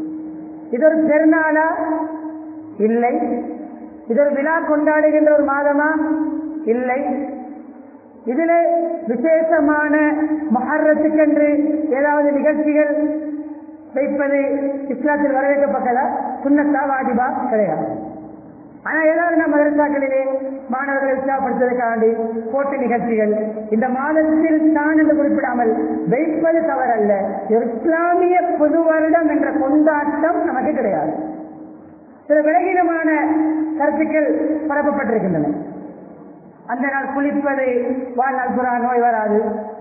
இது ஒரு பெருநாளா இல்லை இது ஒரு விழா கொண்டாடுகின்ற ஒரு மாதமா இல்லை இதில் விசேஷமான மகரத்துக்கென்று ஏதாவது நிகழ்ச்சிகள் வைப்பது இஸ்லாத்தில் வரவேற்கப்பட்டதா சுண்ணத்தா வாஜிபா கிடையாது ஆனா ஏதாவது நம்ம மதரசாக்களிலே மாணவர்களை உற்சாகப்படுத்துவதற்காண்டி போட்டி நிகழ்ச்சிகள் இந்த மாதத்தில் தான் என்று குறிப்பிடாமல் வைப்பது தவறல்ல இஸ்லாமிய புது வருடம் என்ற கொண்டாட்டம் நமக்கு கிடையாது சில விலகீனமான கருத்துக்கள் பரப்பப்பட்டிருக்கின்றன அந்த நாள் குளிப்பது வாழ்நாள் புறா நோய் வராது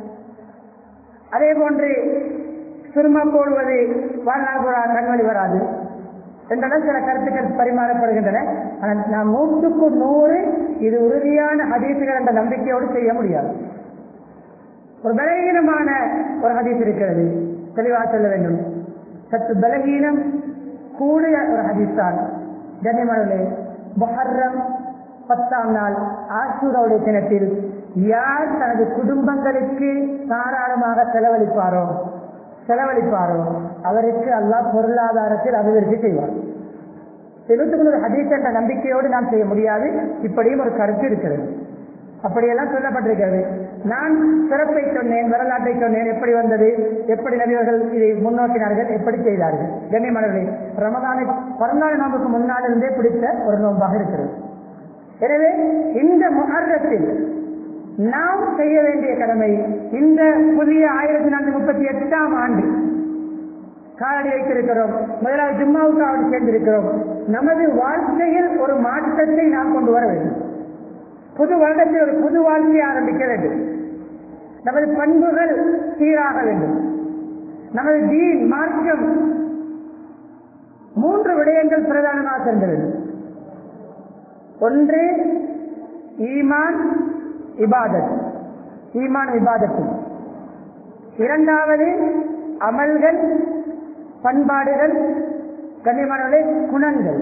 அதே போன்று சுருமா போடுவது வாழ்நாள் புறா கண்வழி வராது என்றெல்லாம் சில கருத்துக்கள் பரிமாறப்படுகின்றன ஆனால் நாம் நூற்றுக்கு நூறு இது உறுதியான ஹதீசுகள் என்ற நம்பிக்கையோடு செய்ய முடியாது ஒரு பலகீனமான ஒரு ஹதீஸ் இருக்கிறது தெளிவாக சொல்ல வேண்டும் சற்று பலகீனம் கூடிய ஒரு ஹதீஸ் தான் கண்ணியமானவர்களே மொஹர்ரம் பத்தாம் நாள் ஆசூராவுடைய தினத்தில் யார் தனது குடும்பங்களுக்கு தாராளமாக செலவழிப்பாரோ செலவழிப்பாரோ அவருக்கு அல்லாஹ் பொருளாதாரத்தில் அபிவிருத்தி செய்வார் எழுத்துக்கு ஒரு ஹதீஸ் என்ற நம்பிக்கையோடு நாம் செய்ய முடியாது இப்படியும் ஒரு கருத்து இருக்கிறது அப்படியெல்லாம் சொல்லப்பட்டிருக்கிறது நான் சிறப்பை சொன்னேன் வரலாற்றை சொன்னேன் எப்படி வந்தது எப்படி நபியர்கள் இதை முன்னோக்கினார்கள் எப்படி செய்தார்கள் கண்ணியமானவர்களே ரமதானை பிறநாள் நோம்புக்கு முன்னால் இருந்தே பிடித்த ஒரு நோம்பாக இருக்கிறது எனவே இந்த முகர்ரத்தில் நாம் செய்ய வேண்டிய கடமை இந்த புதிய ஆயிரத்தி நானூற்றி முப்பத்தி எட்டாம் ஆண்டு காலடி வைத்திருக்கிறோம் முதலாவது ஜும்மாவுக்காக சேர்ந்திருக்கிறோம் நமது வாழ்க்கையில் ஒரு மாற்றத்தை நாம் கொண்டு வர வேண்டும் புது வருடத்தில் ஒரு புது வாழ்க்கையை ஆரம்பிக்க வேண்டும் நமது பண்புகள் சீராக வேண்டும் நமது தீன் மார்க்கம் மூன்று விடயங்கள் பிரதானமாக சென்று வேண்டும் ஒன்று ஈமான் இபாதத் ஈமான் இபாதத்து இரண்டாவது அமல்கள் பண்பாடுகள் கண்ணியமானவர்களே குணங்கள்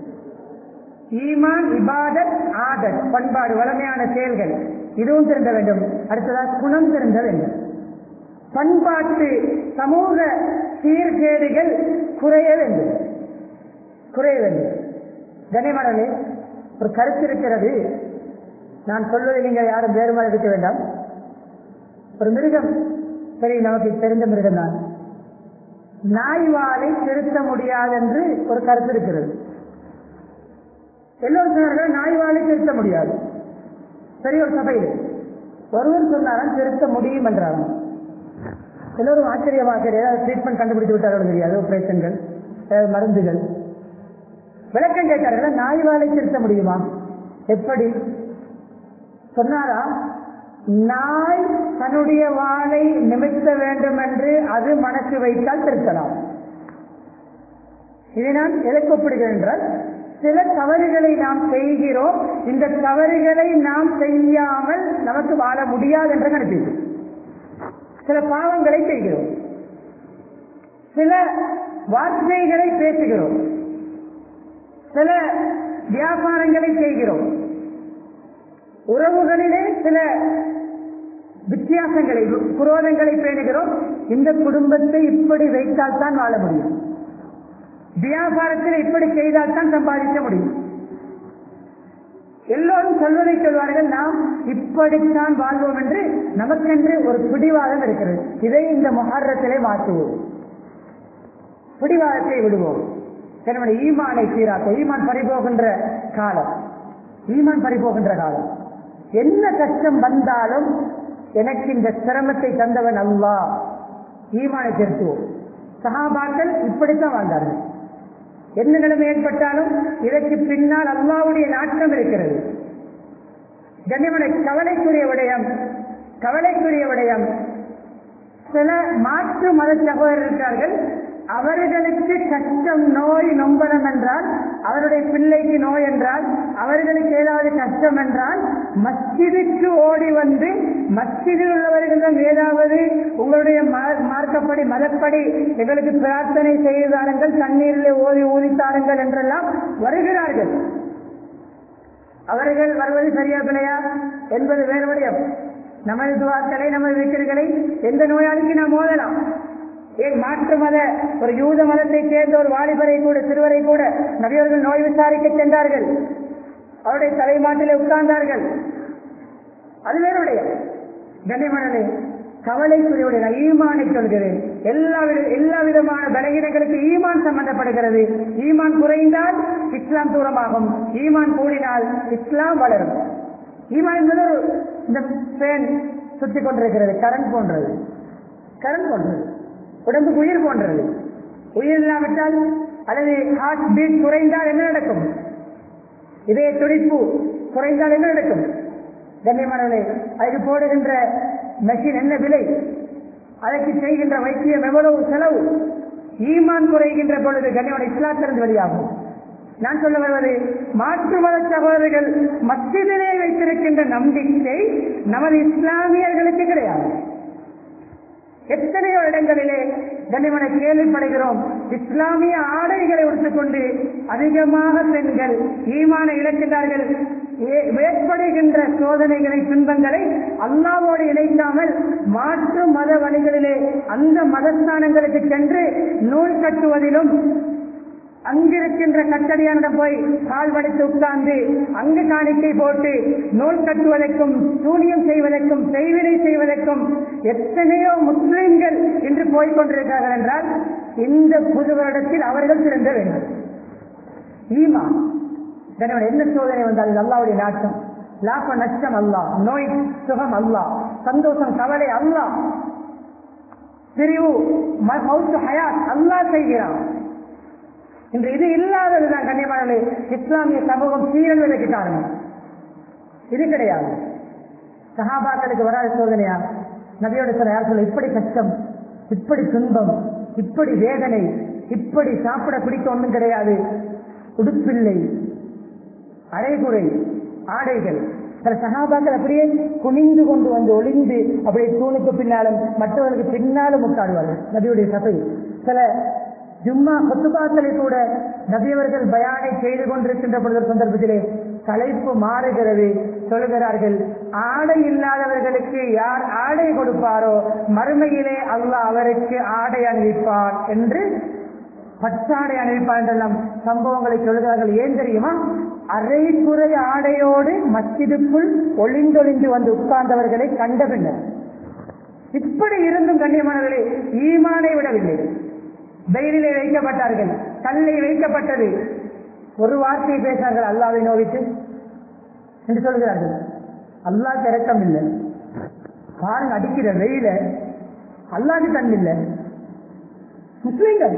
ஈமான் இபாதத் ஆதத் பண்பாடு வளமையான செயல்கள் இதுவும் திருந்த வேண்டும் அடுத்ததாக குணம் திருந்த வேண்டும் பண்பாட்டு சமூக சீர்கேடுகள் குறைய வேண்டும் குறைய வேண்டும் கண்ணியமானவர்களே ஒரு கருத்து இருக்கிறது நான் சொல்வதை நீங்கள் யாரும் வேறுமாறு எடுக்க வேண்டாம் ஒரு மிருகம் சரி நமக்கு தெரிந்த மிருகம் தான் நாய் வாழை திருத்த முடியாது என்று ஒரு கருத்து இருக்கிறது எல்லோரும் சொன்னார்கள் நாய் வாழை திருத்த முடியாது சரி ஒரு சபையில் ஒருவர் சொன்னாராம் திருத்த முடியும் என்றாராம் எல்லோரும் ஆச்சரியமாக ஏதாவது ட்ரீட்மெண்ட் கண்டுபிடித்து விட்டார்கள் தெரியாது ஆபரேஷன்கள் மருந்துகள் விளக்கம் கேட்டார்கள் நாய் வாழை திருத்த முடியுமா எப்படி சொன்னாரா நாய் தன்னுடைய வாளை நிமித்த வேண்டும் என்று அது மனசு வைத்தால் திருத்தலாம் இதை நான் எதற்கு ஒப்பிடுகிறேன் என்றால் சில தவறுகளை நாம் செய்கிறோம் இந்த தவறுகளை நாம் செய்யாமல் நமக்கு வாழ முடியாது என்ற கணக்கு சில பாவங்களை செய்கிறோம் சில வார்த்தைகளை பேசுகிறோம் சில வியாபாரங்களை செய்கிறோம் உறவுகளிலே சில வித்தியாசங்களை குரோதங்களை பேணுகிறோம் இந்த குடும்பத்தை இப்படி வைத்தால் தான் வாழ முடியும் வியாபாரத்தில் இப்படி செய்தால் தான் சம்பாதிக்க முடியும் எல்லோரும் சொல்வதை சொல்வார்கள் நாம் இப்படித்தான் வாழ்வோம் என்று நமக்கென்று ஒரு பிடிவாதம் இருக்கிறது இதை இந்த மொஹர்ரத்திலே மாற்றுவோம் பிடிவாதத்தை விடுவோம் என்னுடைய ஈமானை சீராக்க ஈமான் பறிபோகின்ற காலம் ஈமான் பறிபோகின்ற காலம் என்ன கஷ்டம் வந்தாலும் எனக்கு இந்த சிரமத்தை தந்தவன் அல்லா ஈமானை திருத்துவோம் சகாபாக்கள் இப்படித்தான் வாழ்ந்தார்கள் என்ன நிலைமை ஏற்பட்டாலும் இதற்கு பின்னால் அல்லாவுடைய நாட்டம் இருக்கிறது கண்ணியமனை கவலைக்குரிய விடயம் கவலைக்குரிய விடயம் சில மாற்று மத சகோதரர் இருக்கிறார்கள் அவர்களுக்கு கஷ்டம் நோய் நொம்பலம் என்றால் அவருடைய பிள்ளைக்கு நோய் என்றால் அவர்களுக்கு ஏதாவது கஷ்டம் என்றால் மஸ்ஜிதுக்கு ஓடி வந்து மஸ்ஜிதில் உள்ளவர்களிடம் ஏதாவது உங்களுடைய மார்க்கப்படி மதப்படி எங்களுக்கு பிரார்த்தனை செய்தாருங்கள் தண்ணீரில் ஓதி ஊதித்தாருங்கள் என்றெல்லாம் வருகிறார்கள் அவர்கள் வருவது சரியா பிழையா என்பது வேறு விடயம் நமது துவாக்களை நமது விக்கிரிகளை எந்த நோயாளிக்கு நாம் மோதலாம் ஏன் மாற்று மத ஒரு யூத மதத்தை சேர்ந்த ஒரு வாலிபரை கூட சிறுவரை கூட நபியவர்கள் நோய் விசாரிக்க சென்றார்கள் அவருடைய தலைமாட்டிலே உட்கார்ந்தார்கள் அது வேறுடைய கண்ணிமணலே கவலைக்குரிய ஈமானை சொல்கிறேன் எல்லா வித எல்லா விதமான பலகீனங்களுக்கு ஈமான் சம்பந்தப்படுகிறது ஈமான் குறைந்தால் இஸ்லாம் தூரமாகும் ஈமான் கூடினால் இஸ்லாம் வளரும் ஈமான் என்பது ஒரு இந்த ஃபேன் சுற்றி கொண்டிருக்கிறது கரண்ட் போன்றது கரண்ட் போன்றது உடம்புக்கு உயிர் போன்றது உயிர் இல்லாவிட்டால் அல்லது ஹார்ட் பீட் குறைந்தால் என்ன நடக்கும் இதய துடிப்பு குறைந்தால் என்ன நடக்கும் கண்ணியமானவர்களே அதுக்கு போடுகின்ற மெஷின் என்ன விலை அதற்கு செய்கின்ற வைத்தியம் எவ்வளவு செலவு ஈமான் குறைகின்ற பொழுது கண்ணியமான இஸ்லாத்திலிருந்து வெளியாகும் நான் சொல்ல வருவது மாற்று மத சகோதரர்கள் மத்தியிலே வைத்திருக்கின்ற நம்பிக்கை நமது இஸ்லாமியர்களுக்கு கிடையாது எத்தனையோ இடங்களிலே கண்ணிமனை கேள்விப்படுகிறோம் இஸ்லாமிய ஆடைகளை உடுத்துக்கொண்டு அதிகமாக பெண்கள் ஈமான இழக்கின்றார்கள் ஏற்படுகின்ற சோதனைகளை துன்பங்களை அல்லாவோடு இணைக்காமல் மாற்று மத வழிகளிலே அந்த மதஸ்தானங்களுக்கு சென்று நூல் கட்டுவதிலும் அங்கிருக்கின்ற கட்டடியானிடம் போய் கால் வடித்து உட்கார்ந்து அங்கு காணிக்கை போட்டு நூல் கட்டுவதற்கும் சூனியம் செய்வதற்கும் செய்வினை செய்வதற்கும் எத்தனையோ முஸ்லிம்கள் இன்று போய்கொண்டிருக்கிறார்கள் என்றால் இந்த புது வருடத்தில் அவர்கள் திறந்த வேண்டும் ஈமா இதனோட என்ன சோதனை வந்தால் அல்லாவுடைய நாட்டம் லாப நஷ்டம் அல்லா நோய் சுகம் அல்லா சந்தோஷம் கவலை அல்லா பிரிவு மவுத்து ஹயாத் அல்லா செய்கிறான் இன்று இது இல்லாததுதான் கண்ணியமானே இஸ்லாமிய சமூகம் சீரழிவதற்கு காரணம் இது கிடையாது சகாபாக்களுக்கு வராத சோதனையா நபியோட சொல்ல யார் சொல்ல இப்படி கஷ்டம் இப்படி துன்பம் இப்படி வேதனை இப்படி சாப்பிட பிடிக்க ஒன்றும் கிடையாது உடுப்பில்லை அரைகுறை ஆடைகள் சில சகாபாக்கள் அப்படியே குனிந்து கொண்டு வந்து ஒளிந்து அப்படியே தூணுக்கு பின்னாலும் மற்றவர்களுக்கு பின்னாலும் உட்காடுவார்கள் நபியுடைய சபை சில ஜும்மா கொத்துபாக்களை கூட நபியவர்கள் பயானை செய்து கொண்டிருக்கின்ற பொழுது சந்தர்ப்பத்திலே தலைப்பு மாறுகிறது சொல்கிறார்கள் ஆடை இல்லாதவர்களுக்கு யார் ஆடை கொடுப்பாரோ மறுமையிலே அல்லாஹ் அவருக்கு ஆடை அணிவிப்பார் என்று பச்சாடை அணிவிப்பார் என்றெல்லாம் சம்பவங்களை சொல்கிறார்கள் ஏன் தெரியுமா அரைக்குறை ஆடையோடு மஸ்ஜிதுக்குள் ஒளிந்தொளிந்து வந்து உட்கார்ந்தவர்களை கண்ட பின்னர் இப்படி இருந்தும் கண்ணியமானவர்களே ஈமானை விடவில்லை வெயிலிலே வைக்கப்பட்டார்கள் கல்லை வைக்கப்பட்டது ஒரு வார்த்தையை பேசினார்கள் அல்லாவை நோவித்து என்று சொல்கிறார்கள் அல்லாஹ் இறக்கம் இல்லை பாருங்க அடிக்கிற வெயில அல்லாக்கு தன் இல்லை முஸ்லீம்கள்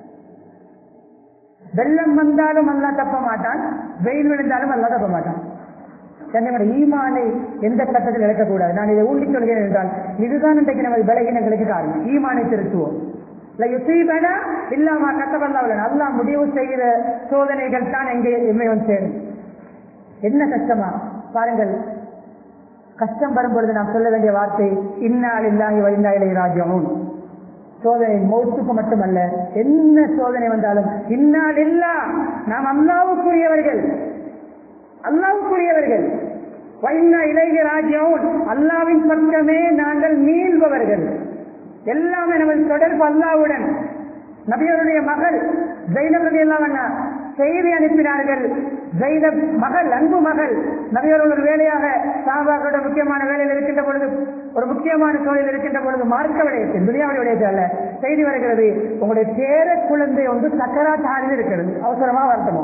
வெள்ளம் வந்தாலும் அல்லா தப்ப மாட்டான் வெயில் விழுந்தாலும் அல்லா தப்ப மாட்டான் தன்னுடைய ஈமானை எந்த கட்டத்தில் இழக்கக்கூடாது நான் இதை ஊண்டி சொல்கிறேன் என்றால் இதுதான் இன்றைக்கு நமது பலகீனங்களுக்கு காரணம் ஈமானை திருத்துவோம் இல்லாம கட்டவல்லாவில் அல்லா முடிவு செய்கிற சோதனைகள் தான் எங்கே எம்மை வந்து சேரும் என்ன கஷ்டமா பாருங்கள் கஷ்டம் வரும்பொழுது நாம் சொல்ல வேண்டிய வார்த்தை இன்னால் இல்லாஹி வைந்தாயிலை ராஜ்யமும் சோதனை மௌத்துக்கு மட்டுமல்ல என்ன சோதனை வந்தாலும் இன்னால் இல்லா நாம் அல்லாவுக்குரியவர்கள் அல்லாவுக்குரியவர்கள் வைனா இலகிய ராஜ்யம் அல்லாவின் பக்கமே நாங்கள் மீள்பவர்கள் எல்லாமே நமது தொடர்பு அல்லாவுடன் நபியருடைய மகள் ஜெயினப் ரவி எல்லாம் செய்தி அனுப்பினார்கள் ஜெயினப் மகள் அன்பு மகள் நபியர்கள் ஒரு வேலையாக சாபாக்களோட முக்கியமான வேலையில் இருக்கின்ற பொழுது ஒரு முக்கியமான சூழலில் இருக்கின்ற பொழுது மார்க்க விடயத்தில் துணியாவுடைய விடயத்தில் அல்ல செய்தி வருகிறது உங்களுடைய பேர குழந்தை வந்து சக்கராச்சாரியில் இருக்கிறது அவசரமா வரட்டுமா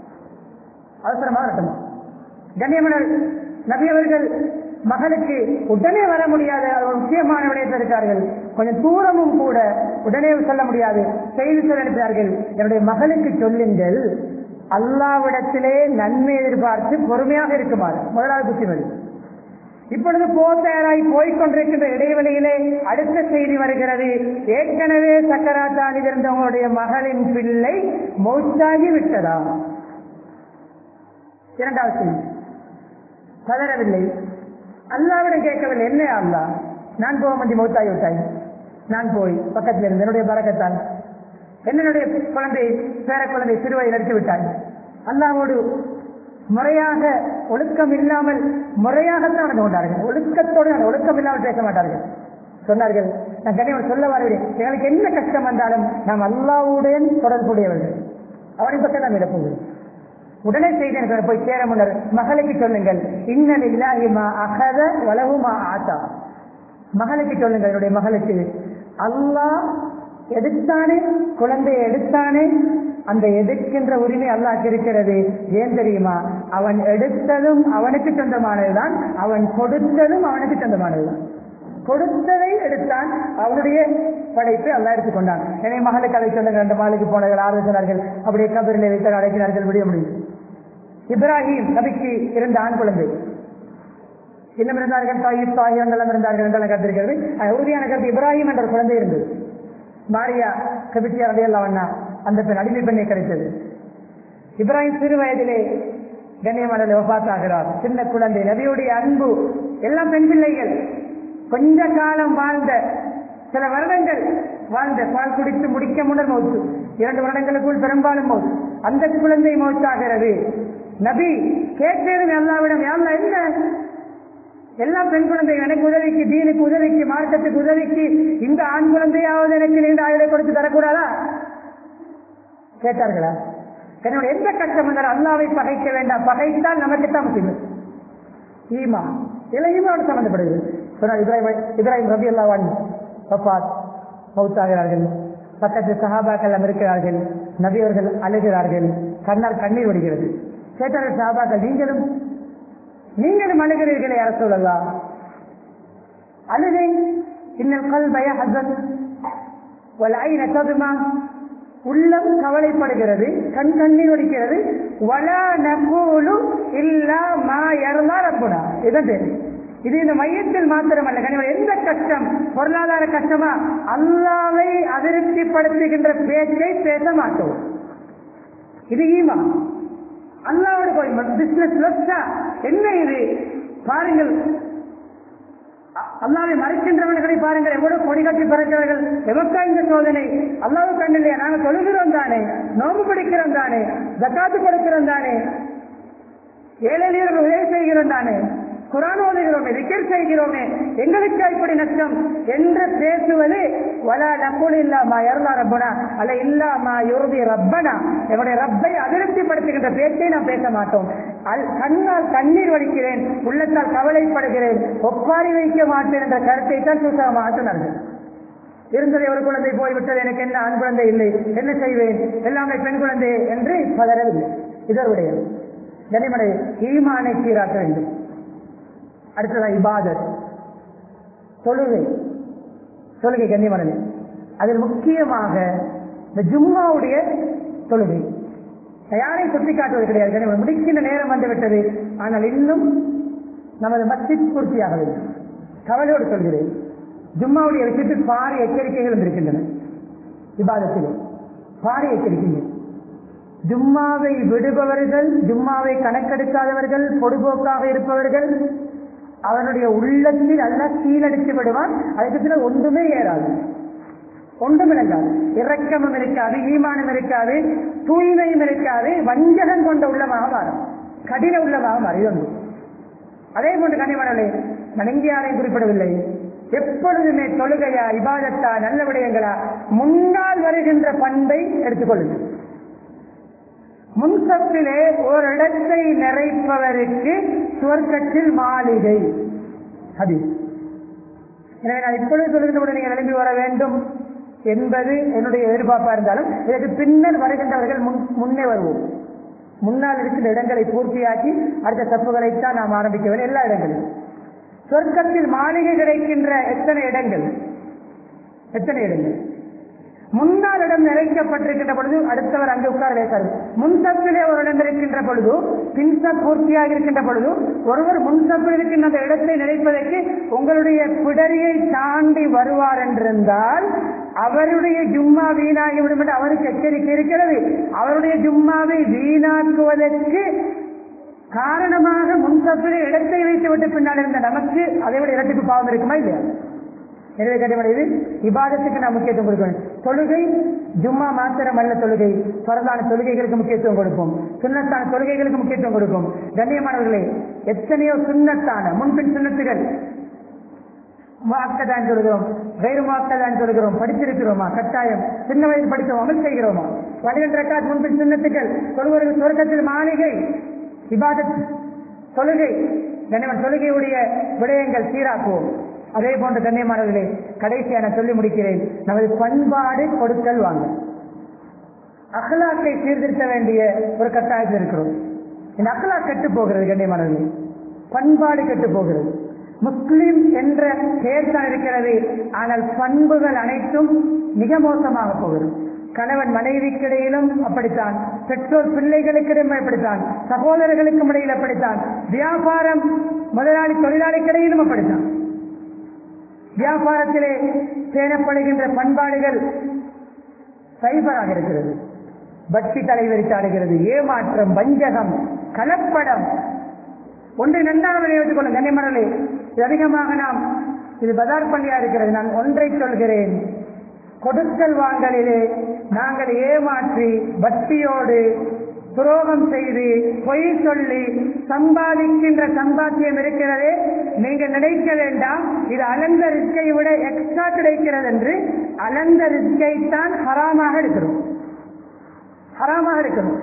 அவசரமா வரட்டுமா கண்ணியமனர் நபி அவர்கள் மகளுக்கு உடனே வர முடியாது அது ஒரு முக்கியமான விடயத்தில் இருக்கார்கள் கொஞ்சம் தூரமும் கூட உடனே சொல்ல முடியாது செய்தி சொல்ல அனுப்பினார்கள் என்னுடைய மகளுக்கு சொல்லுங்கள் அல்லாவிடத்திலே நன்மை எதிர்பார்த்து பொறுமையாக இருக்குமாறு முதலாவது புத்திமதி இப்பொழுது போர் தயாராகி போய்கொண்டிருக்கின்ற இடைவெளியிலே அடுத்த செய்தி வருகிறது ஏற்கனவே சக்கராச்சாரியில் இருந்தவங்களுடைய மகளின் பிள்ளை மௌத்தாகி விட்டதா இரண்டாவது செய்தி பதறவில்லை அல்லாவிடம் கேட்கவில்லை என்ன அல்லா நான் போக மண்டி மௌத்தாகி விட்டாய் நான் போய் பக்கத்தில் இருந்து என்னுடைய பறக்கத்தான் என்னுடைய குழந்தை பேர குழந்தை சிறுவை எடுத்து விட்டாய் அல்லாவோடு முறையாக ஒழுக்கம் இல்லாமல் முறையாகத்தான் நடந்து கொண்டார்கள் ஒழுக்கத்தோடு நான் ஒழுக்கம் இல்லாமல் பேச மாட்டார்கள் சொன்னார்கள் நான் கனிவன் சொல்ல வருகிறேன் எங்களுக்கு என்ன கஷ்டம் வந்தாலும் நாம் அல்லாவுடன் தொடர்புடையவர்கள் அவரின் பக்கம் நாம் இழப்புங்கள் உடனே செய்து எனக்கு போய் சேர முன்னர் மகளுக்கு சொல்லுங்கள் இன்னல் இல்லாஹிமா அகத வலகுமா ஆத்தா மகளுக்கு சொல்லுங்கள் என்னுடைய மகளுக்கு அல்லாஹ் எடுத்தானே குழந்தையை எடுத்தானே அந்த எடுக்கின்ற உரிமை அல்லாஹ் இருக்கிறது ஏன் தெரியுமா அவன் எடுத்ததும் அவனுக்கு சொந்தமானதுதான் அவன் கொடுத்ததும் அவனுக்கு சொந்தமானதுதான் கொடுத்ததை எடுத்தான் அவனுடைய படைப்பை அல்லா எடுத்துக்கொண்டான் என்னை மகளுக்கு அதை சொல்லுங்க அந்த மகளுக்கு போனார்கள் ஆறு சொன்னார்கள் அப்படியே கபரில் வைத்து அழைக்கிறார்கள் விடிய முடியும் இப்ராஹிம் நபிக்கு இருந்த ஆண் குழந்தை இன்னும் இருந்தார்கள் தாயிப் தாயிரங்களும் இருந்தார்கள் என்றெல்லாம் கருத்திருக்கிறது உறுதியான கருத்து இப்ராஹிம் என்ற குழந்தை இருந்தது மாரியா கபிட்டியா அடையல்லவண்ணா அந்த பெண் அடிமை பெண்ணை கிடைத்தது இப்ராஹிம் சிறு வயதிலே கண்ணியமனில் ஒப்பாத்தாகிறார் சின்ன குழந்தை நபியுடைய அன்பு எல்லாம் பெண் பிள்ளைகள் கொஞ்ச காலம் வாழ்ந்த சில வருடங்கள் வாழ்ந்த பால் குடித்து முடிக்க முன்னர் மௌத்து இரண்டு வருடங்களுக்குள் பெரும்பாலும் மௌத்து அந்த குழந்தை மௌத்தாகிறது நபி கேட்டது எல்லாவிடம் யாருல என்ன எல்லா பெண் குழந்தை எனக்கு உதவிக்கு தீனுக்கு உதவிக்கு மார்க்கத்துக்கு உதவிக்கு இந்த ஆண் குழந்தையாவது எனக்கு நீண்ட ஆயுளை கொடுத்து தரக்கூடாதா கேட்டார்களா என்னோட எந்த கஷ்டம் வந்தாலும் அல்லாவை பகைக்க வேண்டாம் பகைத்தால் நமக்கு தான் முக்கியம் ஈமா இல்லை ஈமாவோடு சம்பந்தப்படுது சொன்னார் இப்ராஹிம் இப்ராஹிம் ரபி அல்லாவான் பப்பாத் மௌத்தாகிறார்கள் பக்கத்து சஹாபாக்கள் இருக்கிறார்கள் நபியவர்கள் அழுகிறார்கள் கண்ணால் கண்ணீர் வடிகிறது கேட்டார்கள் சஹாபாக்கள் நீங்களும் நீங்களும் அழுகிறீர்களே அரசு சொல்லலாம் அழுகை இன்னும் கல் பய ஹசன் ததுமா உள்ளம் கவலைப்படுகிறது கண் கண்ணீர் வடிக்கிறது வலா நகூலு இல்லா மா யர்லா ரப்புனா இதான் தெரியும் இது இந்த மையத்தில் மாத்திரமல்ல கனிவா எந்த கஷ்டம் பொருளாதார கஷ்டமா அல்லாவை அதிருப்திப்படுத்துகின்ற பேச்சை பேச மாட்டோம் இது ஈமா அல்லாவோட போய் பிசினஸ் லொஸ்டா என்ன இது பாருங்கள் அல்லாவை மறைக்கின்றவர்களை பாருங்கள் எவ்வளவு கொடி கட்டி பறக்கிறவர்கள் எவக்கா இந்த சோதனை அல்லாவு கண்ணில்லையா நாங்கள் தொழுகிறோம் தானே நோம்பு பிடிக்கிறோம் தானே ஜக்காத்து கொடுக்கிறோம் தானே ஏழை உதவி செய்கிறோம் தானே குரான் ஓதுகிறோமே விக்கர் செய்கிறோமே எங்களுக்கு இப்படி நஷ்டம் என்று பேசுவது வலா நக்குள் இல்லாமா எருளா ரப்பனா அல்ல இல்லாமா யுருதி ரப்பனா என்னுடைய ரப்பை அதிருப்திப்படுத்துகின்ற பேச்சை நான் பேச மாட்டோம் அல் கண்ணால் கண்ணீர் வடிக்கிறேன் உள்ளத்தால் கவலைப்படுகிறேன் ஒப்பாரி வைக்க மாட்டேன் என்ற கருத்தை தான் சூசா மாற்றினார்கள் இருந்ததை ஒரு குழந்தை போய்விட்டது எனக்கு என்ன ஆண் குழந்தை இல்லை என்ன செய்வேன் எல்லாமே பெண் குழந்தை என்று பலரவில்லை இதனுடைய கனிமனை ஈமானை சீராக்க வேண்டும் அடுத்ததா இபாதத் தொழுகை தொழுகை கண்ணியமனது அதில் முக்கியமாக இந்த ஜும்மாவுடைய தொழுகை யாரையும் சுட்டி காட்டுவது கிடையாது கண்ணியமன் முடிக்கின்ற நேரம் வந்து விட்டது ஆனால் இன்னும் நமது மஸ்ஜித் பூர்த்தியாகவில்லை கவலையோடு சொல்கிறேன் ஜும்மாவுடைய விஷயத்தில் பாரி எச்சரிக்கைகள் இருக்கின்றன விவாதத்தில் பாரி எச்சரிக்கைகள் ஜும்மாவை விடுபவர்கள் ஜும்மாவை கணக்கெடுக்காதவர்கள் பொடுபோக்காக இருப்பவர்கள் அவனுடைய உள்ளத்தில் அல்ல கீழடித்து விடுவான் அதுக்கு சில ஒன்றுமே ஏறாது ஒன்றும் இறங்காது இரக்கமும் இருக்காது ஈமானம் இருக்காது தூய்மையும் இருக்காது வஞ்சகம் கொண்ட உள்ளமாக மாறும் கடின உள்ளமாக மாறும் இது ஒன்று அதே போன்று கனிமணலே நான் எங்கே யாரையும் குறிப்பிடவில்லை எப்பொழுதுமே தொழுகையா இபாதத்தா நல்ல விடயங்களா முன்னால் வருகின்ற பண்பை எடுத்துக்கொள்ளுங்கள் முன்சப்பிலே ஒரு இடத்தை நிறைப்பவருக்கு சுவர்க்கத்தில் மாளிகை அது எனவே நான் இப்பொழுது சொல்லுகின்ற நீங்கள் எழுப்பி வர வேண்டும் என்பது என்னுடைய எதிர்பார்ப்பா இருந்தாலும் இதற்கு பின்னர் வருகின்றவர்கள் முன் முன்னே வருவோம் முன்னால் இருக்கின்ற இடங்களை பூர்த்தியாக்கி அடுத்த தப்புகளைத்தான் நாம் ஆரம்பிக்க வேண்டும் எல்லா இடங்களிலும் சொர்க்கத்தில் மாளிகை கிடைக்கின்ற எத்தனை இடங்கள் எத்தனை இடங்கள் முன்னால் இடம் நிறைக்கப்பட்டிருக்கின்ற பொழுது அடுத்தவர் அங்கே உட்கார வைக்காரு முன்சப்பிலே ஒரு இடம் இருக்கின்ற பொழுது பின்சப் பூர்த்தியாக இருக்கின்ற பொழுது ஒருவர் முன்சப்பில் இருக்கின்ற அந்த இடத்தை நினைப்பதற்கு உங்களுடைய பிடரியை தாண்டி வருவார் என்றிருந்தால் அவருடைய ஜும்மா வீணாகிவிடும் என்று அவருக்கு எச்சரிக்கை இருக்கிறது அவருடைய ஜும்மாவை வீணாக்குவதற்கு காரணமாக முன்சப்பிலே இடத்தை வைத்து விட்டு பின்னால் இருந்த நமக்கு அதை விட இடத்துக்கு பாவம் இருக்குமா இல்லையா எனவே கண்டிப்பாக இபாதத்துக்கு நாம் முக்கியத்துவம் கொடுக்கணும் தொழுகை ஜும்மா மாத்திரம் அல்ல தொழுகை பரதான தொழுகைகளுக்கு முக்கியத்துவம் கொடுப்போம் சுண்ணத்தான தொழுகைகளுக்கு முக்கியத்துவம் கொடுப்போம் கண்ணியமானவர்களே எத்தனையோ சுண்ணத்தான முன்பின் சுண்ணத்துகள் வாக்கதான் சொல்கிறோம் வேறு வாக்கதான் சொல்கிறோம் படித்திருக்கிறோமா கட்டாயம் சின்ன வயது படித்தோம் அமல் செய்கிறோமா பன்னிரண்டு ரக்காத் முன்பின் சுண்ணத்துக்கள் சொல்வர்கள் சொர்க்கத்தில் மாளிகை இபாதத் தொழுகை கண்ணியமான தொழுகையுடைய விடயங்கள் சீராக்குவோம் அதே போன்ற கண்ணியமானவர்களே கடைசியான சொல்லி முடிக்கிறேன் நமது பண்பாடு கொடுக்கல் வாங்க அகலாக்கை சீர்திருத்த வேண்டிய ஒரு கட்டாயத்தில் இருக்கிறோம் இந்த அகலா கெட்டு போகிறது கண்ணியமானவர்களே பண்பாடு கெட்டு போகிறது முஸ்லிம் என்ற பெயர் தான் இருக்கிறது ஆனால் பண்புகள் அனைத்தும் மிக மோசமாக போகிறது கணவன் மனைவிக்கிடையிலும் அப்படித்தான் பெற்றோர் பிள்ளைகளுக்கிடையும் அப்படித்தான் சகோதரர்களுக்கும் இடையில் அப்படித்தான் வியாபாரம் முதலாளி தொழிலாளிக்கிடையிலும் அப்படித்தான் வியாபாரத்திலே பேணப்படுகின்ற பண்பாடுகள் சைபராக இருக்கிறது பக்தி தலைவரித்தாடுகிறது ஏமாற்றம் வஞ்சகம் கலப்படம் ஒன்றை நன்றாக விளைவித்துக் கொள்ளும் கன்னிமரலே இது அதிகமாக நாம் இது பஜார் பள்ளியா இருக்கிறது நான் ஒன்றை சொல்கிறேன் கொடுக்கல் வாங்கலிலே நாங்கள் ஏமாற்றி பக்தியோடு துரோகம் செய்து பொய் சொல்லி சம்பாதிக்கின்ற சம்பாத்தியம் இருக்கிறதே நீங்க நினைக்க வேண்டாம் இது அலந்த ரிஸ்கை விட எக்ஸ்ட்ரா கிடைக்கிறது என்று அலந்த ரிஸ்கை தான் ஹராமாக இருக்கிறோம் ஹராமாக இருக்கிறோம்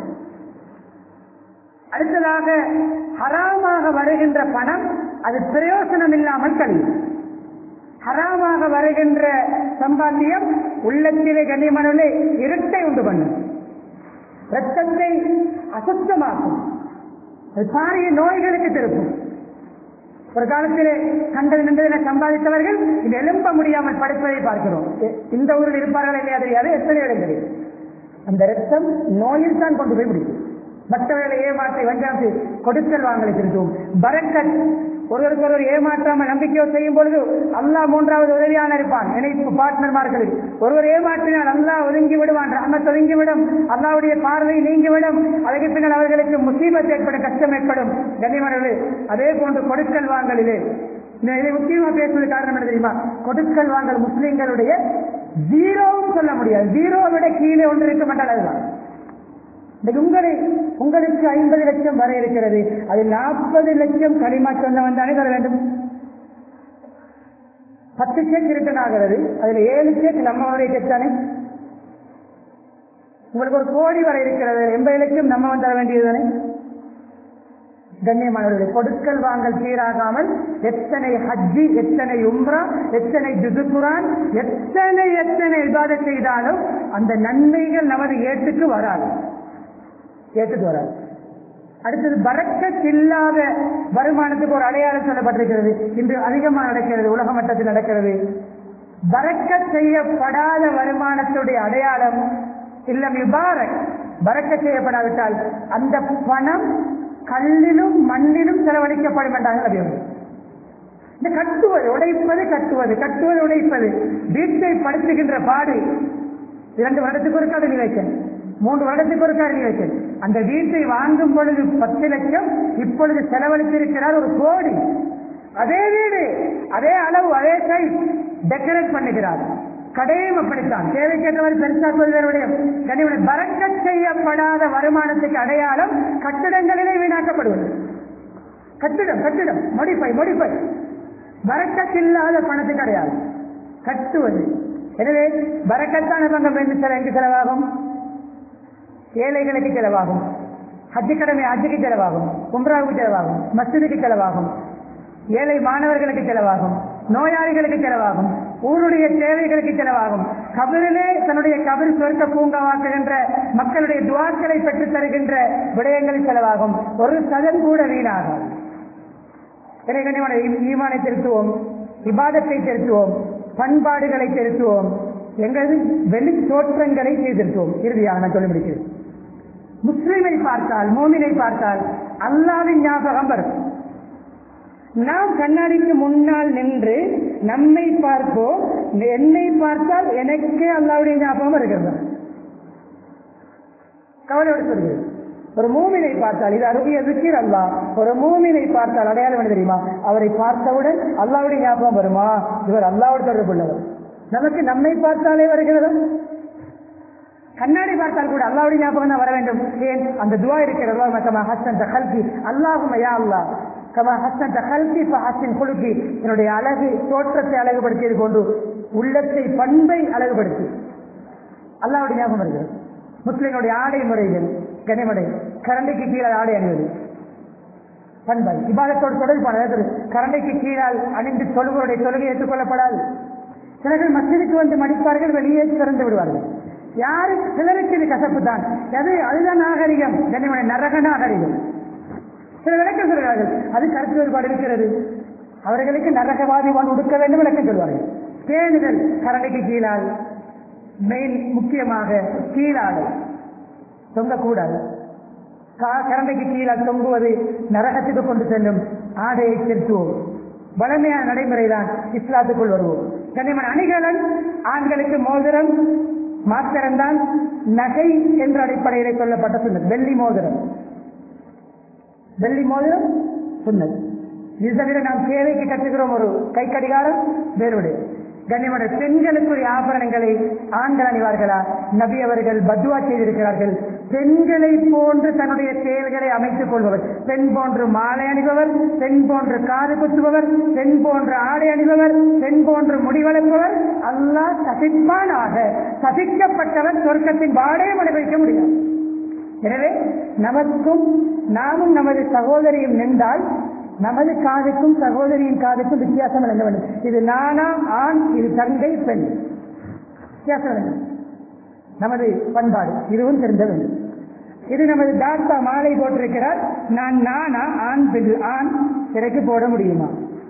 அடுத்ததாக ஹராமாக வருகின்ற பணம் அது பிரயோசனம் இல்லாமல் கழியும் ஹராமாக வருகின்ற சம்பாத்தியம் உள்ளத்திலே கண்ணியமானவர்களே இருட்டை உண்டு பண்ணும் ரத்தத்தை அசுத்தமாக்கும் அது பாரிய நோய்களுக்கு திருப்பும் ஒரு காலத்திலே கண்டது நின்றதில சம்பாதித்தவர்கள் இது எழும்ப முடியாமல் படுப்பதை பார்க்கிறோம் எ- இந்த ஊரில் இருப்பார்கள் இல்லையா தெரியாது எத்தனை இடங்களில் அந்த ரத்தம் நோயில் தான் கொண்டு போய் முடியும் மற்றவர்களை ஏமாற்றி வஞ்சாந்து கொடுக்கல் வாங்கலை திருத்துவோம் பரக்கத் ஒருவருக்கு ஒருவர் ஏமாற்றாமல் நம்பிக்கையோ செய்யும் பொழுது அல்லாஹ் மூன்றாவது உதவியான இருப்பான் இணைப்பு பார்ட்னர்மார்களில் ஒருவர் ஏமாற்றினால் அல்லாஹ் ஒதுங்கி விடுவான் ரஹமத் ஒதுங்கிவிடும் அல்லாவுடைய பார்வை நீங்கிவிடும் அதற்கு பின்னால் அவர்களுக்கு முசீபத் ஏற்படும் கஷ்டம் ஏற்படும் கண்ணியமானவர்களே அதே போன்று கொடுக்கல் வாங்கலிலே நான் இதை முக்கியமா பேசுவது காரணம் என்ன தெரியுமா கொடுக்கல் வாங்கல் முஸ்லிம்களுடைய ஜீரோவும் சொல்ல முடியாது ஜீரோ விட கீழே ஒன்று இருக்க மாட்டால் அதுதான் இன்னைக்கு உங்களை உங்களுக்கு ஐம்பது லட்சம் வர இருக்கிறது அது நாற்பது லட்சம் களிமா சொன்னவன் தானே தர வேண்டும் பத்து செக் ரிட்டர்ன் ஆகிறது அதுல ஏழு செக் நம்மளுடைய செக் தானே உங்களுக்கு ஒரு கோடி வர இருக்கிறது எண்பது லட்சம் நம்ம தர வேண்டியது தானே கண்ணியமானவர்களை கொடுக்கல் வாங்கல் சீராகாமல் எத்தனை ஹஜ்ஜி எத்தனை உம்ரா எத்தனை ஜுதுகுரான் எத்தனை எத்தனை இபாதத் செய்தாலும் அந்த நன்மைகள் நமது ஏட்டுக்கு வராது ஏட்டுக்கு வராது அடுத்தது பறக்கத் இல்லாத வருமானத்துக்கு ஒரு அடையாளம் சொல்லப்பட்டிருக்கிறது இன்று அதிகமாக நடக்கிறது உலக மட்டத்தில் நடக்கிறது பறக்கத் செய்யப்படாத வருமானத்துடைய அடையாளம் இல்லம் இபாரக் பறக்கத் செய்யப்படாவிட்டால் அந்த பணம் கல்லிலும் மண்ணிலும் செலவழிக்கப்படும் என்றார்கள் அது இந்த கட்டுவது உடைப்பது கட்டுவது கட்டுவது உடைப்பது வீட்டை படுத்துகின்ற பாடு இரண்டு வருடத்துக்கு ஒரு கடை நிலைக்கன் மூன்று வருடத்துக்கு ஒரு கடை நிலைக்கன் அந்த வீட்டை வாங்கும் பொழுது பத்து லட்சம் இப்பொழுது செலவழித்திருக்கிறார் ஒரு கோடி அதே வீடு அதே அளவு அதே சைஸ் டெக்கரேட் பண்ணுகிறார் கடையும் அப்படித்தான் தேவைக்கேற்றவர் பெருசாக்குவதனுடைய கனிவுடைய பறக்கச் செய்யப்படாத வருமானத்துக்கு அடையாளம் கட்டிடங்களிலே வீணாக்கப்படுவது கட்டிடம் கட்டிடம் மடிஃபை மடிஃபை வரக்கத்தில்லாத பணத்துக்கு கிடையாது கட்டுவது எனவே வரக்கத்தான பங்கம் என்று சில எங்கு செலவாகும் ஏழைகளுக்கு செலவாகும் ஹஜ்ஜு கடமை ஹஜ்ஜுக்கு செலவாகும் உம்ராவுக்கு செலவாகும் மஸ்ஜிதுக்கு செலவாகும் ஏழை மாணவர்களுக்கு செலவாகும் நோயாளிகளுக்கு செலவாகும் ஊருடைய தேவைகளுக்கு செலவாகும் கபரிலே தன்னுடைய கபர் சொர்க்க பூங்காவாக்குகின்ற மக்களுடைய துவாக்களை பெற்றுத் தருகின்ற விடயங்கள் செலவாகும் ஒரு சதன் கூட வீணாகும் எனவே கண்ணியமான ஈ- ஈமானை திருத்துவோம் இபாதத்தை திருத்துவோம் பண்பாடுகளை திருத்துவோம் எங்களது வெளி தோற்றங்களை சீர்திருத்துவோம் இறுதியாக நான் சொல்லி முடிக்கிறேன் முஸ்லிமை பார்த்தால் மோமினை பார்த்தால் அல்லாவின் ஞாபகம் வரும் நாம் கண்ணாடிக்கு முன்னால் நின்று நம்மை பார்ப்போம் என்னை பார்த்தால் எனக்கே அல்லாவுடைய ஞாபகம் இருக்கிறது கவலையோடு சொல்கிறேன் ஒரு மூமினை பார்த்தால் இது அருகிய விக்கிர் அல்லா ஒரு மூமினை பார்த்தால் அடையாளம் என்ன தெரியுமா அவரை பார்த்தவுடன் அல்லாவுடைய ஞாபகம் வருமா இவர் அல்லாவோடு தொடர்புள்ளவர் நமக்கு நம்மை பார்த்தாலே வருகிறது கண்ணாடி பார்த்தால் கூட அல்லாவுடைய ஞாபகம் தான் வர வேண்டும் ஏன் அந்த துவா இருக்கிறதா கமா ஹசன் கல்கி அல்லாஹும் யா அல்லா கமா ஹசன் கல்கி ஹசன் குலுக்கி என்னுடைய அழகு தோற்றத்தை அழகுபடுத்தியது கொண்டு உள்ளத்தை பண்பை அழகுபடுத்தி அல்லாவுடைய ஞாபகம் வருகிறது முஸ்லிம்களுடைய ஆடை முறைகள் கனிமடை கரண்டைக்கு கீழே ஆடை அணிவது பண்பாய் இபாதத்தோடு தொடர்பான அதாவது கரண்டைக்கு கீழால் அணிந்து தொழுவருடைய தொழுகை ஏற்றுக்கொள்ளப்படாது சிலர்கள் மசிதிக்கு வந்து மடிப்பார்கள் வெளியே திறந்து விடுவார்கள் யாரு சிலருக்கு இது கசப்பு தான் அது அதுதான் நாகரிகம் கனிமடை நரக நாகரிகம் சில விளக்கம் சொல்கிறார்கள் அது கருத்து வேறுபாடு இருக்கிறது அவர்களுக்கு நரகவாதிவான் உடுக்க வேண்டும் விளக்கம் சொல்வார்கள் பேணுதல் கரண்டைக்கு கீழால் மெயின் முக்கியமாக கீழாடை தொங்கக்கூடாது கா- கரண்டைக்கு கீழே தொங்குவது நரகத்துக்கு கொண்டு செல்லும் ஆடையை திருத்துவோம் வளமையான நடைமுறைதான் இஸ்லாத்துக்குள் வருவோம் கண்ணியமான அணிகலன் ஆண்களுக்கு மோதிரம் மாத்திரம்தான் நகை என்ற அடிப்படையிலே சொல்லப்பட்ட சுண்ணத் வெள்ளி மோதிரம் வெள்ளி மோதிரம் சுண்ணத் இது தவிர நாம் சேவைக்கு கட்டுகிறோம் ஒரு கை கடிகாரம் வேறுபடு கண்ணியமான பெண்களுக்குரிய ஆபரணங்களை ஆண்கள் அணிவார்களா நபி அவர்கள் பத்வா செய்திருக்கிறார்கள் பெண்களை போன்று தன்னுடைய செயல்களை அமைத்துக் கொள்பவர் பெண் போன்று மாலை அணிபவர் பெண் போன்று காது குத்துபவர் பெண் போன்று ஆடை அணிபவர் பெண் போன்று முடிவளர்ப்பவர் அல்லாஹ் சபிப்பானாக சபிக்கப்பட்டவர் சொர்க்கத்தின் வாடையும் அனுபவிக்க முடியும் எனவே நமக்கும் நாமும் நமது சகோதரியும் நின்றால் நமது காதுக்கும் சகோதரியின் காதுக்கும் வித்தியாசம் விளங்க வேண்டும் இது நானா ஆண் இது தங்கை பெண் வித்தியாசம் விளங்க வேண்டும். நமது பண்பாடு இதுவும் தெரிந்த வேண்டும் இது நமது டாக்டா மாலை போட்டிருக்கிறார் நான் நானா ஆண் பெண் ஆண் எனக்கு போட முடியுமா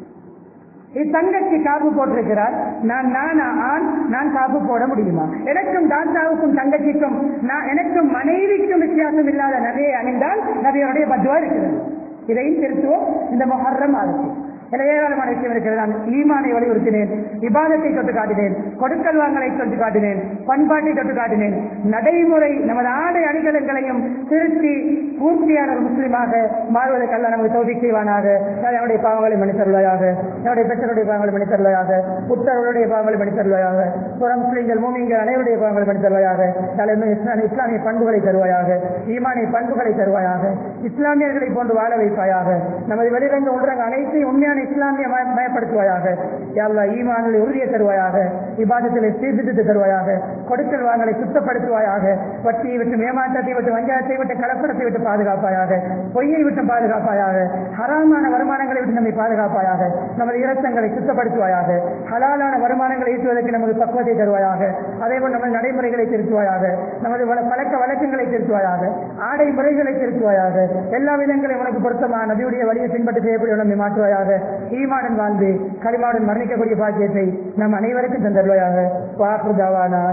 இது தங்கச்சி காப்பு போட்டிருக்கிறார் நான் நானா ஆண் நான் காப்பு போட முடியுமா எனக்கும் தாத்தாவுக்கும் தங்கச்சிக்கும் நான் எனக்கும் மனைவிக்கும் வித்தியாசம் இல்லாத நகையை அணிந்தால் நபியருடைய பத்துவா இருக்கிறது இதையும் திருத்துவோம் இந்த மொஹர்ரம் மாதத்தில் சில ஏராளமான விஷயம் இருக்கிறது நான் ஈமானை வலியுறுத்தினேன் விவாதத்தை தொட்டு காட்டினேன் கொடுக்கல் வாங்கலை தொட்டு காட்டினேன் பண்பாட்டை தொட்டு காட்டினேன் நடைமுறை நமது ஆடை அணிகலன்களையும் திருத்தி பூர்த்தியான ஒரு முஸ்லீமாக மாறுவதற்கு அல்ல நமக்கு தோல்வி செய்வானாக என்னுடைய பாவங்களை மன்னித்தருள்வாயாக என்னுடைய பெற்றோருடைய பாவங்களை மன்னித்தருள்வாயாக புத்தர்களுடைய பாவங்களை மன்னித்தருள்வாயாக புற முஸ்லீம்கள் மூமிங்கள் அனைவருடைய பாவங்களை மன்னித்தருள்வாயாக தலைமை இஸ்லாமிய இஸ்லாமிய பண்புகளை தருவாயாக ஈமானிய பண்புகளை தருவாயாக இஸ்லாமியர்களை போன்று வாழ வைப்பாயாக நமது வெளிரங்க உள்ரங்க அனைத்தையும் உண்மையான இஸ்லாமிய மய- மயப்படுத்துவாயாக யாழ்லா ஈமானில் உறுதியை தருவாயாக இபாதத்தில் சீர்திருத்தி தருவாயாக கொடுக்கல் வாங்கலை சுத்தப்படுத்துவாயாக வட்டியை விட்டு ஏமாற்றத்தை விட்டு வஞ்சாரத்தை விட்டு கலப்படத்தை விட்டு பாதுகாப்பாயாக பொய்யை விட்டு பாதுகாப்பாயாக ஹராமான வருமானங்களை விட்டு நம்மை பாதுகாப்பாயாக நமது இரத்தங்களை சுத்தப்படுத்துவாயாக ஹலாலான வருமானங்களை ஈட்டுவதற்கு நமது பக்குவத்தை தருவாயாக அதேபோல் நமது நடைமுறைகளை திருத்துவாயாக நமது வழ- பழக்க வழக்கங்களை திருத்துவாயாக ஆடை முறைகளை திருத்துவாயாக எல்லா விதங்களையும் உனக்கு பொருத்தமான நபியுடைய வழியை பின்பற்றி செய்யக்கூடிய நம்மை மாற்றுவாயாக ஈமாடன் வாழ்ந்து களிமாடன் மரணிக்கக்கூடிய பாக்கியத்தை நம் அனைவருக்கும் தந்தருவாயாக வாக்கு தாவானா